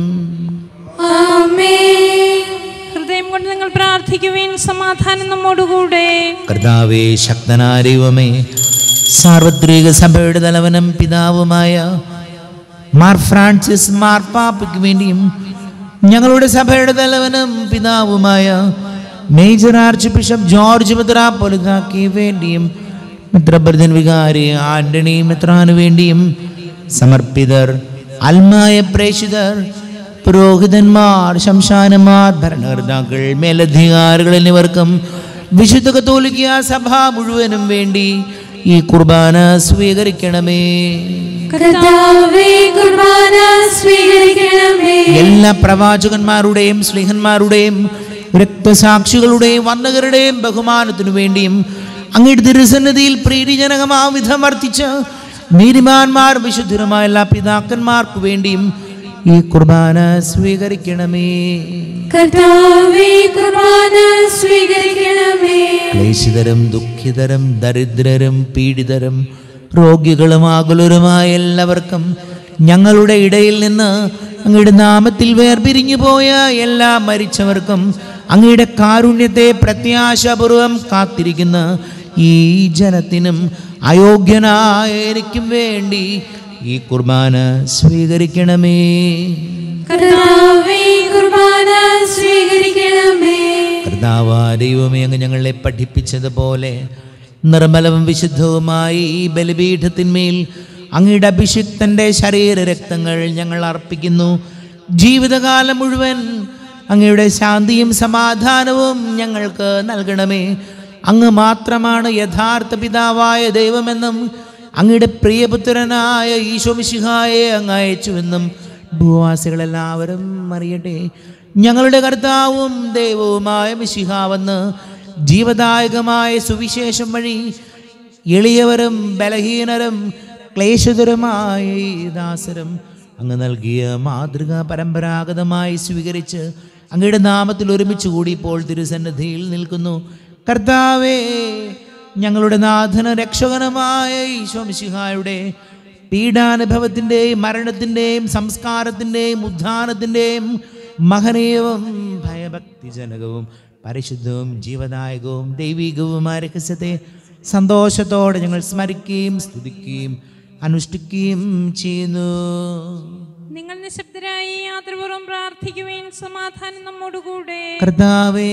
ആമേൻ ഹൃദയം കൊണ്ട് നിങ്ങൾ പ്രാർത്ഥിക്കുവിൻ സമാധാനം നമ്മോടുകൂടെ കർത്താവേ ശക്തനായ ദൈവമേ സാർവത്രിക സഭയുടെ തലവനും പിതാവുമായ മാർ ഫ്രാൻസിസ് മാർപ്പാപ്പയ്ക്ക് വേണ്ടിയും ഞങ്ങളുടെ സഭയുടെ തലവനും പിതാവുമായ മേജർ ആർച്ച് ബിഷപ്പ് ജോർജ് മെത്രാപ്പൊലിതാക്ക് വേണ്ടിയും മിത്രഭരതൻ വികാരി ആന്റണി മെത്രാന് വേണ്ടിയും സമർപ്പിതർ അൽമായ പ്രേഷിതർ പുരോഹിതന്മാർ ശംശാനന്മാർ ഭരണകർത്താക്കൾ മേലധികാരികൾ എന്നിവർക്കും വിശുദ്ധ കത്തോലിക്ക സഭ മുഴുവനും വേണ്ടി ഈ കുർബാന സ്വീകരിക്കണമേ കർത്താവേ കുർബാന സ്വീകരിക്കണമേ എല്ലാ പ്രവാചകന്മാരുടെയും സ്നേഹന്മാരുടെയും രക്തസാക്ഷികളുടെയും വന്നകരുടെയും ബഹുമാനത്തിനു വേണ്ടിയും അങ്ങയുടെ തിരുസന്നിധിയിൽ പ്രീതിജനകമാം വിധം വർത്തിച്ച നീതിമാന്മാർ വിശുദ്ധരുമായ എല്ലാ പിതാക്കന്മാർക്കു വേണ്ടിയും ഈ കുർബാന സ്വീകരിക്കണമേ കർത്താവേ കുർബാന സ്വീകരിക്കണമേ ക്ലേശിതരും ദുഃഖിതരും ദരിദ്രരും പീഡിതരും രോഗികളും ആകുലരുമായ എല്ലാവർക്കും ഞങ്ങളുടെ ഇടയിൽ നിന്ന് അങ്ങയുടെ നാമത്തിൽ വേർപിരിഞ്ഞു പോയ എല്ലാ മരിച്ചവർക്കും അങ്ങയുടെ കാരുണ്യത്തെ പ്രത്യാശപൂർവം കാത്തിരിക്കുന്ന ഈ ജനത്തിനും അയോഗ്യനായ എനിക്കും വേണ്ടി ഈ കുർബാന സ്വീകരിക്കണമേ കർത്താവേ കുർബാന സ്വീകരിക്കണമേ കർത്താവ് ദൈവമേ അങ്ങ് ഞങ്ങളെ പഠിപ്പിച്ചതുപോലെ നിർമ്മലവും വിശുദ്ധവുമായി ഈ ബലിപീഠത്തിന്മേൽ അങ്ങയുടെ അഭിഷിക്തന്റെ ശരീര രക്തങ്ങൾ ഞങ്ങൾ അർപ്പിക്കുന്നു ജീവിതകാലം മുഴുവൻ അങ്ങയുടെ ശാന്തിയും സമാധാനവും ഞങ്ങൾക്ക് നൽകണമേ അങ്ങ് മാത്രമാണ് യഥാർത്ഥ പിതാവായ ദൈവമെന്നും അങ്ങയുടെ പ്രിയപുത്രനായ ഈശോമിശിഹായെ അങ്ങ് അയച്ചുവെന്നും ഭൂവാസികളെല്ലാവരും അറിയട്ടെ ഞങ്ങളുടെ കർത്താവും ദൈവവുമായ മിശിഹാവെന്ന് ജീവദായകമായ സുവിശേഷം വഴി എളിയവരും ബലഹീനരും ക്ലേശതരുമായ ഈ ദാസരും അങ്ങ് നൽകിയ മാതൃക പരമ്പരാഗതമായി സ്വീകരിച്ച് അങ്ങയുടെ നാമത്തിൽ ഒരുമിച്ച് കൂടി ഇപ്പോൾ തിരുസന്നിധിയിൽ നിൽക്കുന്നു കർത്താവേ ഞങ്ങളുടെ നാഥന രക്ഷകനുമായ ഈശോമിശിഹായുടെ പീഡാനുഭവത്തിൻ്റെയും മരണത്തിൻ്റെയും സംസ്കാരത്തിൻ്റെയും ഉദ്ധാനത്തിൻ്റെയും മഹനീയവും ഭയഭക്തിജനകവും പരിശുദ്ധവും ജീവദായകവും ദൈവികവുമായ രഹസ്യത്തെ സന്തോഷത്തോടെ ഞങ്ങൾ സ്മരിക്കുകയും സ്തുതിക്കുകയും അനുഷ്ഠിക്കുകയും ചെയ്യുന്നു നിങ്ങൾ നിശബ്ദരായി ആദരപൂർവ്വം പ്രാർത്ഥിക്കുവിൻ സമാധാനം നമ്മോടുകൂടെ കർത്താവേ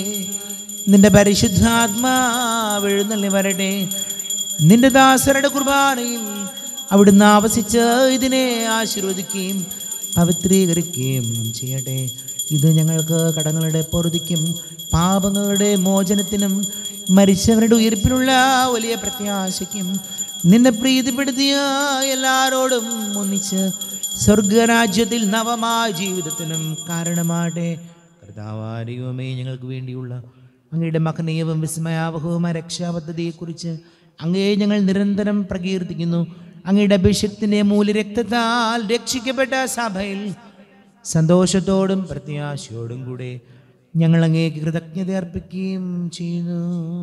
നിന്റെ പരിശുദ്ധാത്മാവ് എഴുന്നള്ളി വരട്ടെ നിന്റെ ദാസരുടെ കുർബാനയിൽ അവിടുന്ന് ആവസിച്ച് ഇതിനെ ആശീർവദിക്കുകയും പവിത്രീകരിക്കുകയും ചെയ്യട്ടെ ഇത് ഞങ്ങൾക്ക് കടങ്ങളുടെ പൊറുതിക്കും പാപങ്ങളുടെ മോചനത്തിനും മരിച്ചവരുടെ ഉയർപ്പിനുള്ള വലിയ പ്രത്യാശയ്ക്കും നിന്നെ പ്രീതിപ്പെടുത്തിയ എല്ലാരോടും ഒന്നിച്ച് സ്വർഗരാജ്യത്തിൽ നവമായ ജീവിതത്തിനും കാരണമാട്ടെ കർത്താവാരിയുമേ ഞങ്ങൾക്ക് വേണ്ടിയുള്ള അങ്ങയുടെ മഹനീയവും വിസ്മയാവഹവുമായ രക്ഷാപദ്ധതിയെക്കുറിച്ച് അങ്ങയെ ഞങ്ങൾ നിരന്തരം പ്രകീർത്തിക്കുന്നു അങ്ങയുടെ അഭിഷേകത്തിൻ്റെ മൂല്യരക്തത്താൽ രക്ഷിക്കപ്പെട്ട സഭയിൽ സന്തോഷത്തോടും പ്രത്യാശയോടും കൂടെ ഞങ്ങൾ അങ്ങേക്ക് കൃതജ്ഞത അർപ്പിക്കുകയും ചെയ്യുന്നു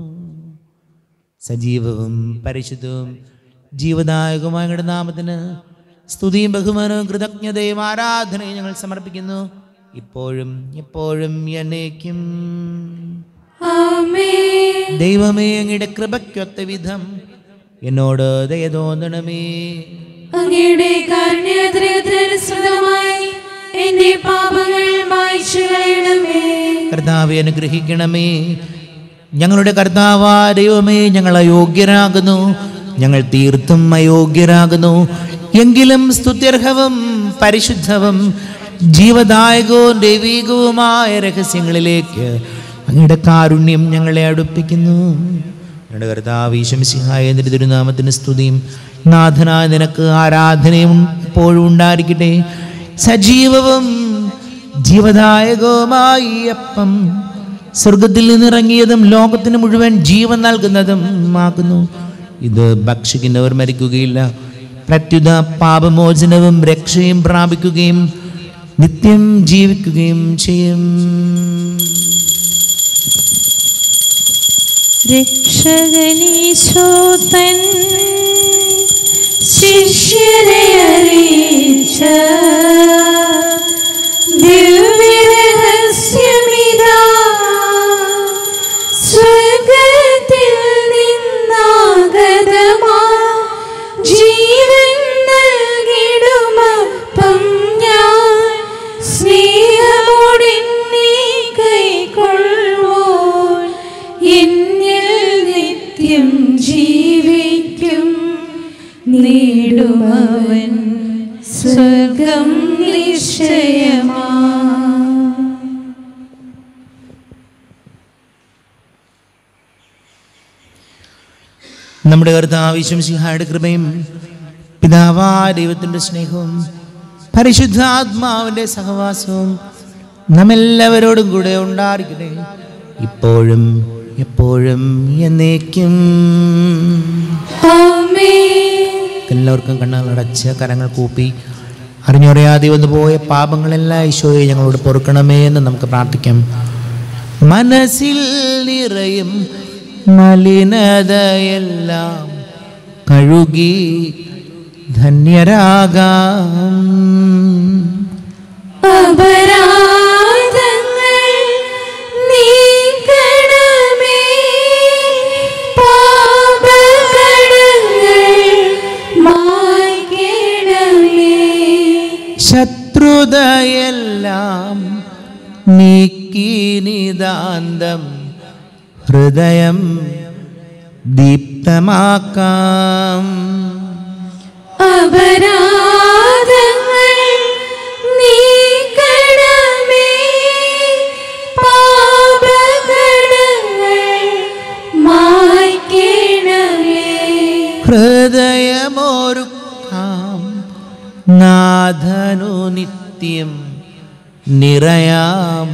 സജീവവും പരിശുദ്ധവും ജീവദായകവുമായ അങ്ങയുടെ നാമത്തിന് സ്തുതിയും ബഹുമാനവും കൃതജ്ഞതയും ആരാധനയും ഞങ്ങൾ സമർപ്പിക്കുന്നു ഇപ്പോഴും എപ്പോഴും എന്നേക്കും ആമേൻ ദൈവമേ അങ്ങയുടെ കൃപയ്ക്കൊത്ത വിധം എന്നോട് ദയ തോന്നണമേ അങ്ങയുടെ കാരുണ്യദ്രയത്തിനനുസൃതമായി എന്റെ പാപങ്ങൾ മായ്ച്ചു കളയണമേ കർത്താവെ അനുഗ്രഹിക്കണമേ ഞങ്ങളുടെ കർത്താവാ ദൈവമേ ഞങ്ങൾ അയോഗ്യരാകുന്നു ഞങ്ങൾ തീർത്തും അയോഗ്യരാകുന്നു എങ്കിലും സ്തുത്യർഹവും പരിശുദ്ധവും ജീവദായകവും ദൈവീകവുമായ രഹസ്യങ്ങളിലേക്ക് അങ്ങയുടെ കാരുണ്യം ഞങ്ങളെ അടുപ്പിക്കുന്നു ഞങ്ങളുടെ കർത്താവ് ഈശംസിഹായ നിന്റെ തിരുനാമത്തിന് സ്തുതിയും നാഥനായ നിനക്ക് ആരാധനയും എപ്പോഴും ഉണ്ടായിരിക്കട്ടെ സജീവവും ജീവദായകവുമായി ഈ അപ്പം സ്വർഗത്തിൽ നിന്നിറങ്ങിയതും ലോകത്തിന് മുഴുവൻ ജീവൻ നൽകുന്നതും ആകുന്നു ഇത് ഭക്ഷിക്കുന്നവർ മരിക്കുകയില്ല പ്രത്യുത പാപമോചനവും രക്ഷയും പ്രാപിക്കുകയും നിത്യം ജീവിക്കുകയും ചെയ്യും രക്ഷകനീശോത്തൻ ശിഷ്യരെ അറിയിച്ച ദിവ്യരഹസ്യമിതാ സ്വർഗത്തിൽ നിന്നാഗതമാ ജീവൻ നൽകിടുമപ്പം ഞാൻ സ്നേഹമോടെന്നെ കൈക്കൊള്ളുവോൾ എന്നിൽ നിത്യം ജീവിക്കും നേടുമവൻ സ്വർഗം നിശ്ചയമാ നമ്മുടെ കർത്താവിശ്വം സിഹായുടെ കൃപയും പിതാവാ ദൈവത്തിൻ്റെ സ്നേഹവും പരിശുദ്ധാത്മാവിൻ്റെ സഹവാസവും നമ്മെല്ലാവരോടും കൂടെ ഉണ്ടായിരിക്കട്ടെ ഇപ്പോഴും എപ്പോഴും എന്നേക്കും ആമേൻ എല്ലാവർക്കും കണ്ണുകൾ അടച്ച് കരങ്ങൾ കൂപ്പി അറിഞ്ഞറിയാതെ വന്നു പോയ പാപങ്ങളെല്ലാം ഈശോയെ ഞങ്ങളോട് പൊറുക്കണമേ എന്ന് നമുക്ക് പ്രാർത്ഥിക്കാം മനസ്സിൽ നിറയും മലിനതയെല്ലാം കഴുകി ധന്യരാകാം അപരാധങ്ങൾ നീക്കണമേ പാപകടങ്ങൾ മായ്ക്കണമേ ശത്രുതയെല്ലാം നീക്കി നിതാന്തം ഹൃദയം ദീപ്തമാക്കാം അപരാധങ്ങൾ നീക്കണമേ പാപകടങ്ങൾ മായ്ക്കണമേ ഹൃദയമൊരുക്കാം നാഥനു നിത്യം നിറയാം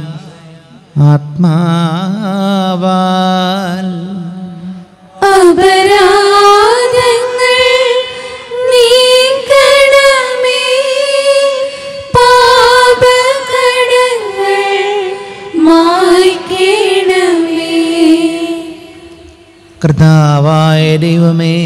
ആത്മാവാൽ അപരാധങ്ങൾ നീക്കണമേ പാപകടങ്ങൾ മായ്ക്കണമേ കർത്താവായ ദൈവമേ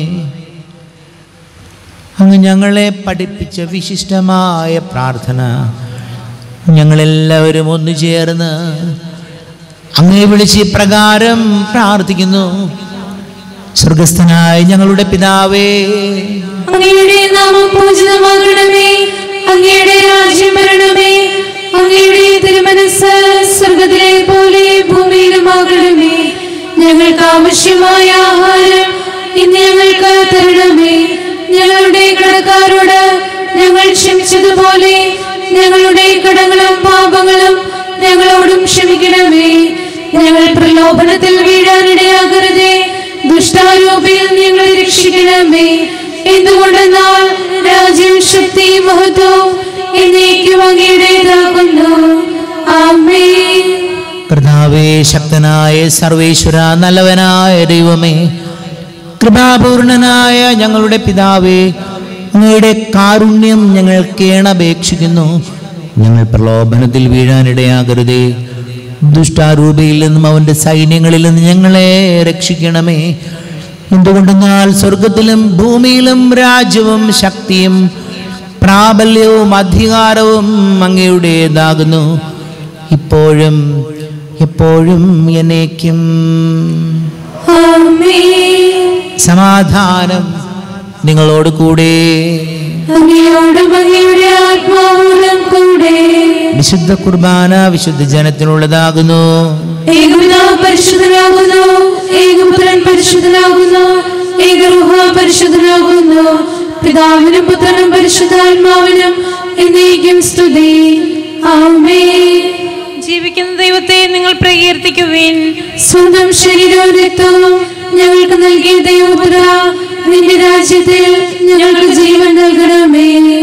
അങ്ങ് ഞങ്ങളെ പഠിപ്പിച്ച വിശിഷ്ടമായ പ്രാർത്ഥന ഞങ്ങളെല്ലാവരും ഒന്നു ചേർന്ന് അങ്ങേ വിളിച്ച് പ്രകാരം പ്രാർത്ഥിക്കുന്നു സ്വർഗസ്ഥനായ ഞങ്ങളുടെ പിതാവേ അങ്ങയുടെ നാമം പൂജിതമാകണമേ അങ്ങയുടെ രാജ്യം വരണമേ അങ്ങയുടെ തിരുമനസ് സ്വർഗത്തിലെ പോലെ ഭൂമിയിലുമാകണമേ ഞങ്ങൾക്ക് ആവശ്യമായ ആഹാരം ഇന്ന് ഞങ്ങൾക്ക് തരണമേ ഞങ്ങളുടെ കടക്കാരോട് ഞങ്ങൾ ക്ഷമിച്ചതുപോലെ ഞങ്ങളുടെ കടങ്ങളും പാപങ്ങളും ഞങ്ങളോടും ക്ഷമിക്കണമേ ഞങ്ങൾ പ്രലോഭനത്തിൽ വീഴാനിടയാകരുതേ ദുഷ്ടാരൂപിയിൽ ഞങ്ങളെ രക്ഷിക്കണമേ എന്തുകൊണ്ടെന്നാൽ രാജ്യം ശക്തി മഹത്വവും എന്നേക്കും അങ്ങയുടേതാകുന്നു ആമേൻ കർത്താവേ ശക്തനായ സർവേശ്വര നല്ലവനായ ദൈവമേ കൃപാപൂർണനായ ഞങ്ങളുടെ പിതാവേ അങ്ങയുടെ കാരുണ്യം ഞങ്ങൾ കേണപേക്ഷിക്കുന്നു ഞങ്ങൾ പ്രലോഭനത്തിൽ വീഴാനിടയാകരുതേ ദുഷ്ടാരൂപയിൽ നിന്നും അവൻ്റെ സൈന്യങ്ങളിൽ നിന്ന് ഞങ്ങളെ രക്ഷിക്കണമേ എന്തുകൊണ്ടെന്നാൽ സ്വർഗത്തിലും ഭൂമിയിലും രാജ്യവും ശക്തിയും പ്രാബല്യവും അധികാരവും അങ്ങയുടേതാകുന്നു ഇപ്പോഴും എപ്പോഴും എന്നേക്കും ആമേൻ സമാധാനം നിങ്ങളോട് കൂടെ അങ്ങയോട് അങ്ങയുടെ ആത്മാവൂലം കൂടെ വിശുദ്ധ കുർബാന വിശുദ്ധ ജനത്തിനുള്ളതാകുന്നു ഏകപിതാവ് പരിശുദ്ധനാകുന്നു ഏകപുത്രൻ പരിശുദ്ധനാകുന്നു ഏകറുഹ പരിശുദ്ധനാകുന്നു പിതാവിനും പുത്രനും പരിശുദ്ധാത്മാവിനും എന്നേക്കും സ്തുതി ആമേ ജീവിക്കുന്ന ദൈവത്തെ നിങ്ങൾ പ്രകീർത്തിക്കുവിൻ സ്വന്തം ശരീരവും രക്തവും ഞങ്ങൾക്ക് നൽകിയ ദൈവപുത്ര നിന്റെ രാജ്യത്തിൽ ഞങ്ങൾക്ക് ജീവൻ നൽകണമേ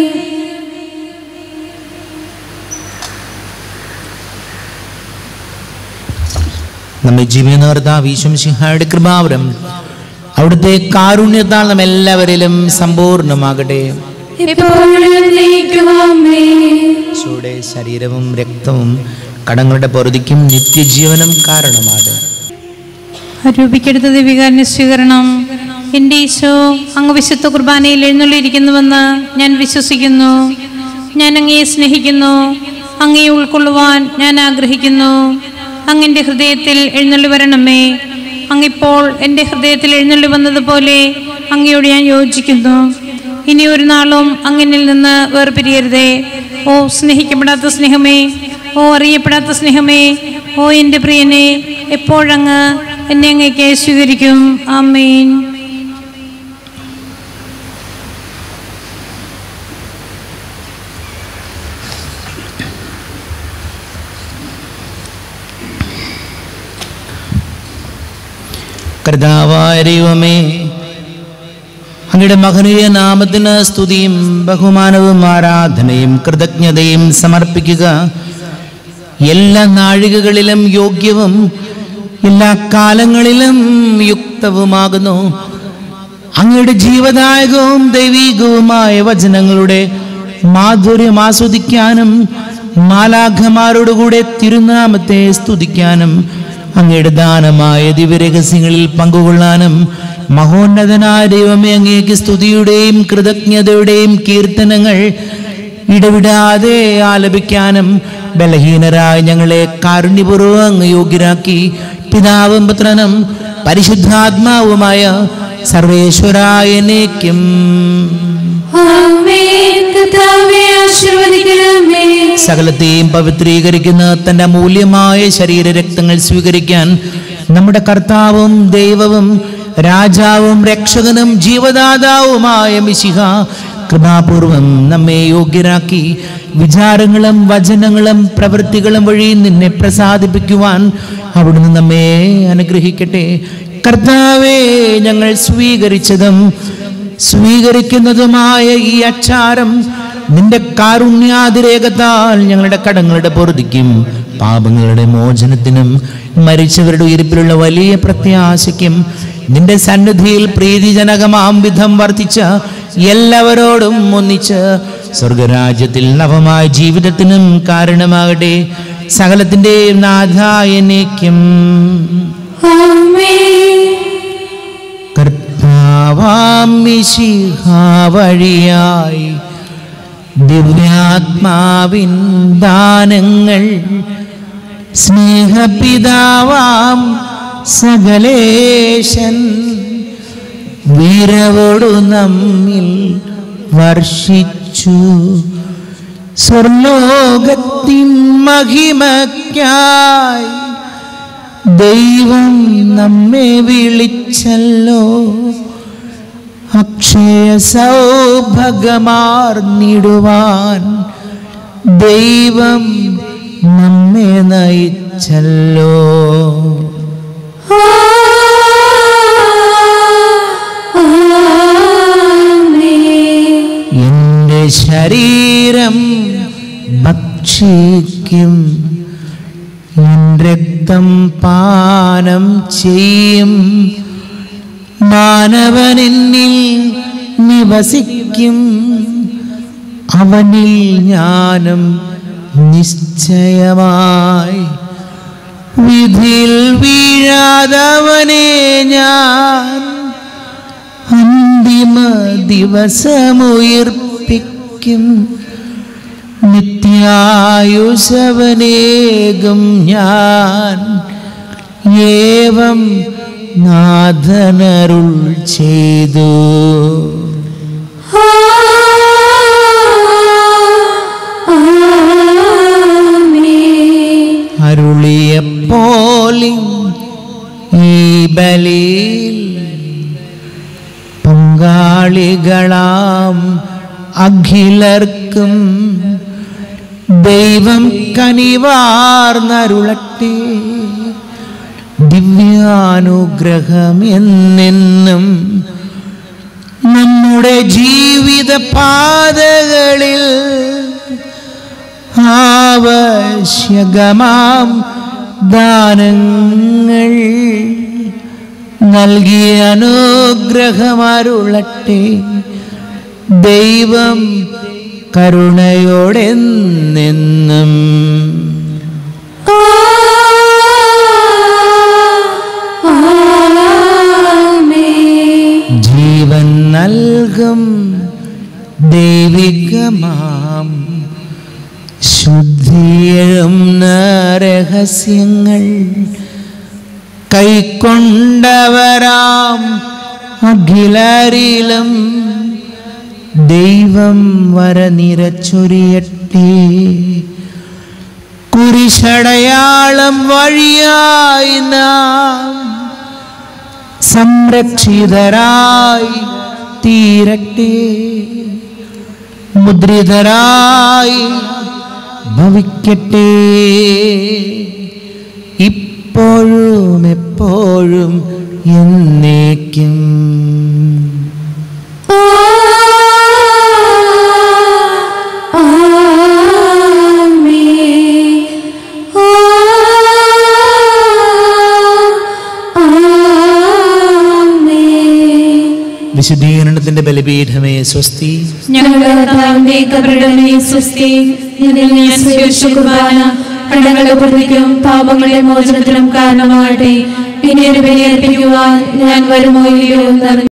നമ്മെ ജീവിക്കുന്ന കർത്താവ് ഈശ്വംസിഹായുടെ കൃപാവരം അവിടുത്തെ കാരുണ്യത്താൽ നാം എല്ലാവരിലും സമ്പൂർണ്ണമാകട്ടെ എപ്പോഴും എന്നേക്കും ആമേ ഈശോയുടെ ശരീരവും രക്തവും കടങ്ങളുടെ പൊറുതിക്കും നിത്യജീവനും കാരണമാണ് രൂപിക്കെടുത്ത ദിവികാരന് സ്വീകരണം എൻ്റെ ഈശോ അങ്ങ് വിശുദ്ധ കുർബാനയിൽ എഴുന്നള്ളിയിരിക്കുന്നുവെന്ന് ഞാൻ വിശ്വസിക്കുന്നു ഞാൻ അങ്ങയെ സ്നേഹിക്കുന്നു അങ്ങയെ ഉൾക്കൊള്ളുവാൻ ഞാൻ ആഗ്രഹിക്കുന്നു അങ്ങൻ്റെ ഹൃദയത്തിൽ എഴുന്നള്ളി വരണമേ അങ്ങിപ്പോൾ എൻ്റെ ഹൃദയത്തിൽ എഴുന്നള്ളി വന്നതുപോലെ അങ്ങയോട് ഞാൻ യോജിക്കുന്നു ഇനി ഒരു നാളും അങ്ങിനിൽ നിന്ന് വേർപിരിയരുതേ ഓ സ്നേഹിക്കപ്പെടാത്ത സ്നേഹമേ ഓ അറിയപ്പെടാത്ത സ്നേഹമേ ഓ എൻ്റെ പ്രിയനെ എപ്പോഴങ്ങ് എന്നെ അങ്ങേക്ക് സ്വീകരിക്കും ആമേൻ കർത്താവായ ദൈവമേ അങ്ങയുടെ മഹനീയ നാമത്തിന് സ്തുതിയും ബഹുമാനവും ആരാധനയും കൃതജ്ഞതയും സമർപ്പിക്കുക എല്ലാ നാഴികകളിലും യോഗ്യവും എല്ലാ കാലങ്ങളിലും യുക്തവുമാകുന്നു അങ്ങയുടെ ജീവദായകവും ദൈവീകവുമായ വചനങ്ങളുടെ മാധുര്യം ആസ്വദിക്കാനും മാലാഖമാരോടുകൂടെ തിരുനാമത്തെ സ്തുതിക്കാനും അങ്ങയുടെ ദാനമായ ദിവ്യരഹസ്യങ്ങളിൽ പങ്കുകൊള്ളാനും മഹോന്നതനായ ദൈവമേ അങ്ങേക്ക് സ്തുതിയുടെയും കൃതജ്ഞതയുടെയും കീർത്തനങ്ങൾ ഇടവിടാതെ ആലപിക്കാനും ബലഹീനരായ ഞങ്ങളെ കാരുണ്യപൂർവ്വം അങ്ങ് യോഗ്യരാക്കി പിതാവും പുത്രനും പരിശുദ്ധാത്മാവുമായ സർവേശ്വരായനേക്കും ആമേൻ കർത്താവേ ആശീർവദിക്കണമേ സകലത്തെയും പവിത്രീകരിക്കുന്ന തന്റെ അമൂല്യമായ ശരീരരക്തങ്ങൾ സ്വീകരിക്കാൻ നമ്മുടെ കർത്താവും ദൈവവും രാജാവും രക്ഷകനും ജീവദാതാവുമായ മിശിഹ കൃപാപൂർവം നമ്മെ യോഗ്യരാക്കി വിചാരങ്ങളും വചനങ്ങളും പ്രവൃത്തികളും വഴി നിന്നെ പ്രസാദിപ്പിക്കുവാൻ അവിടുന്ന് നമ്മെ അനുഗ്രഹിക്കട്ടെ കർത്താവെ ഞങ്ങൾ സ്വീകരിച്ചതും സ്വീകരിക്കുന്നതുമായ ഈ അച്ചാരം നിന്റെ കാരുണ്യാതിരേകത്താൽ ഞങ്ങളുടെ കടങ്ങളുടെ പൊറുതിക്കും പാപങ്ങളുടെ മോചനത്തിനും മരിച്ചവരുടെ ഉയർപ്പിലുള്ള വലിയ പ്രത്യാശയ്ക്കും നിന്റെ സന്നിധിയിൽ പ്രീതിജനകമാം വിധം വർദ്ധിച്ച എല്ലാവരോടും ഒന്നിച്ച് സ്വർഗരാജ്യത്തിൽ നവമായ ജീവിതത്തിനും കാരണമാകട്ടെ സകലത്തിൻ്റെയും നാഥായനേക്കും ആമേൻ കർത്താവാം മിശിഹ വഴിയായി ദിവ്യാത്മാവിൻ ദാനങ്ങൾ സ്നേഹപിതാവാം സകലേശൻ വീരവോടു നമ്മിൽ വർഷിച്ചു സ്വർലോകത്തിൻ മഹിമയ്ക്കായി ദൈവം നമ്മെ വിളിച്ചല്ലോ അക്ഷയ സൗഭഗമാർന്നിടുവാൻ ദൈവം നമ്മെ നയിച്ചല്ലോ ആമേൻ എൻ്റെ ശരീരം ഭക്ഷിക്കും എൻ രക്തം പാനം ചെയ്യും മാനവനെന്നിൽ നിവസിക്കും അവനിൽ ഞാനും നിശ്ചയമായി വിധിയിൽ വീഴാതവനെ ഞാൻ അന്തിമ ദിവസമുയർപ്പിക്കും നിത്യായുഷവനേകും ഞാൻ ഏവം നാഥനരുൾ ചെയ്തു അരുളിയപ്പോലി ഈ ബലിയിൽ പങ്കാളികളാം അഖിലർക്കും ദൈവം കനിവാർന്നരുളട്ടെ ദിവ്യാനുഗ്രഹം എന്നെന്നും നമ്മുടെ ജീവിത പാതകളിൽ ആവശ്യകമാം ദാനങ്ങൾ നൽകിയ അനുഗ്രഹമരുളട്ടെ ദൈവം കരുണയോടെ നിന്നും ജീവൻ നൽകും ദൈവികമാം ശുദ്ധിയും രഹസ്യങ്ങൾ കൈക്കൊണ്ടവരാം അഖിലരിലും ദൈവം വരനിരച്ചൊരിയട്ടെ കുരിശടയാളം വഴിയായി നാം സംരക്ഷിതരായി തീരട്ടെ മുദ്രിതരായി ഭവിക്കട്ടെ ഇപ്പോഴും എപ്പോഴും എന്നേക്കും വിശുദ്ധീകരണത്തിന്റെ ബലിപീഠമേ സ്വസ്തി ഞങ്ങളുടെ കർത്താവിന്റെ കബറിടമേ സ്വസ്തി ഇതിൽ ഞാൻ സ്വീകരിച്ച കുർബാന കടങ്ങളുടെ പ്രതിക്കും പാപങ്ങളുടെ മോചനത്തിനും കാരണമാകട്ടെ ഇനി ഒരു ബലിയർപ്പിക്കുവാൻ ഞാൻ വരുമോ ഇല്ലയോ എന്നറിഞ്ഞു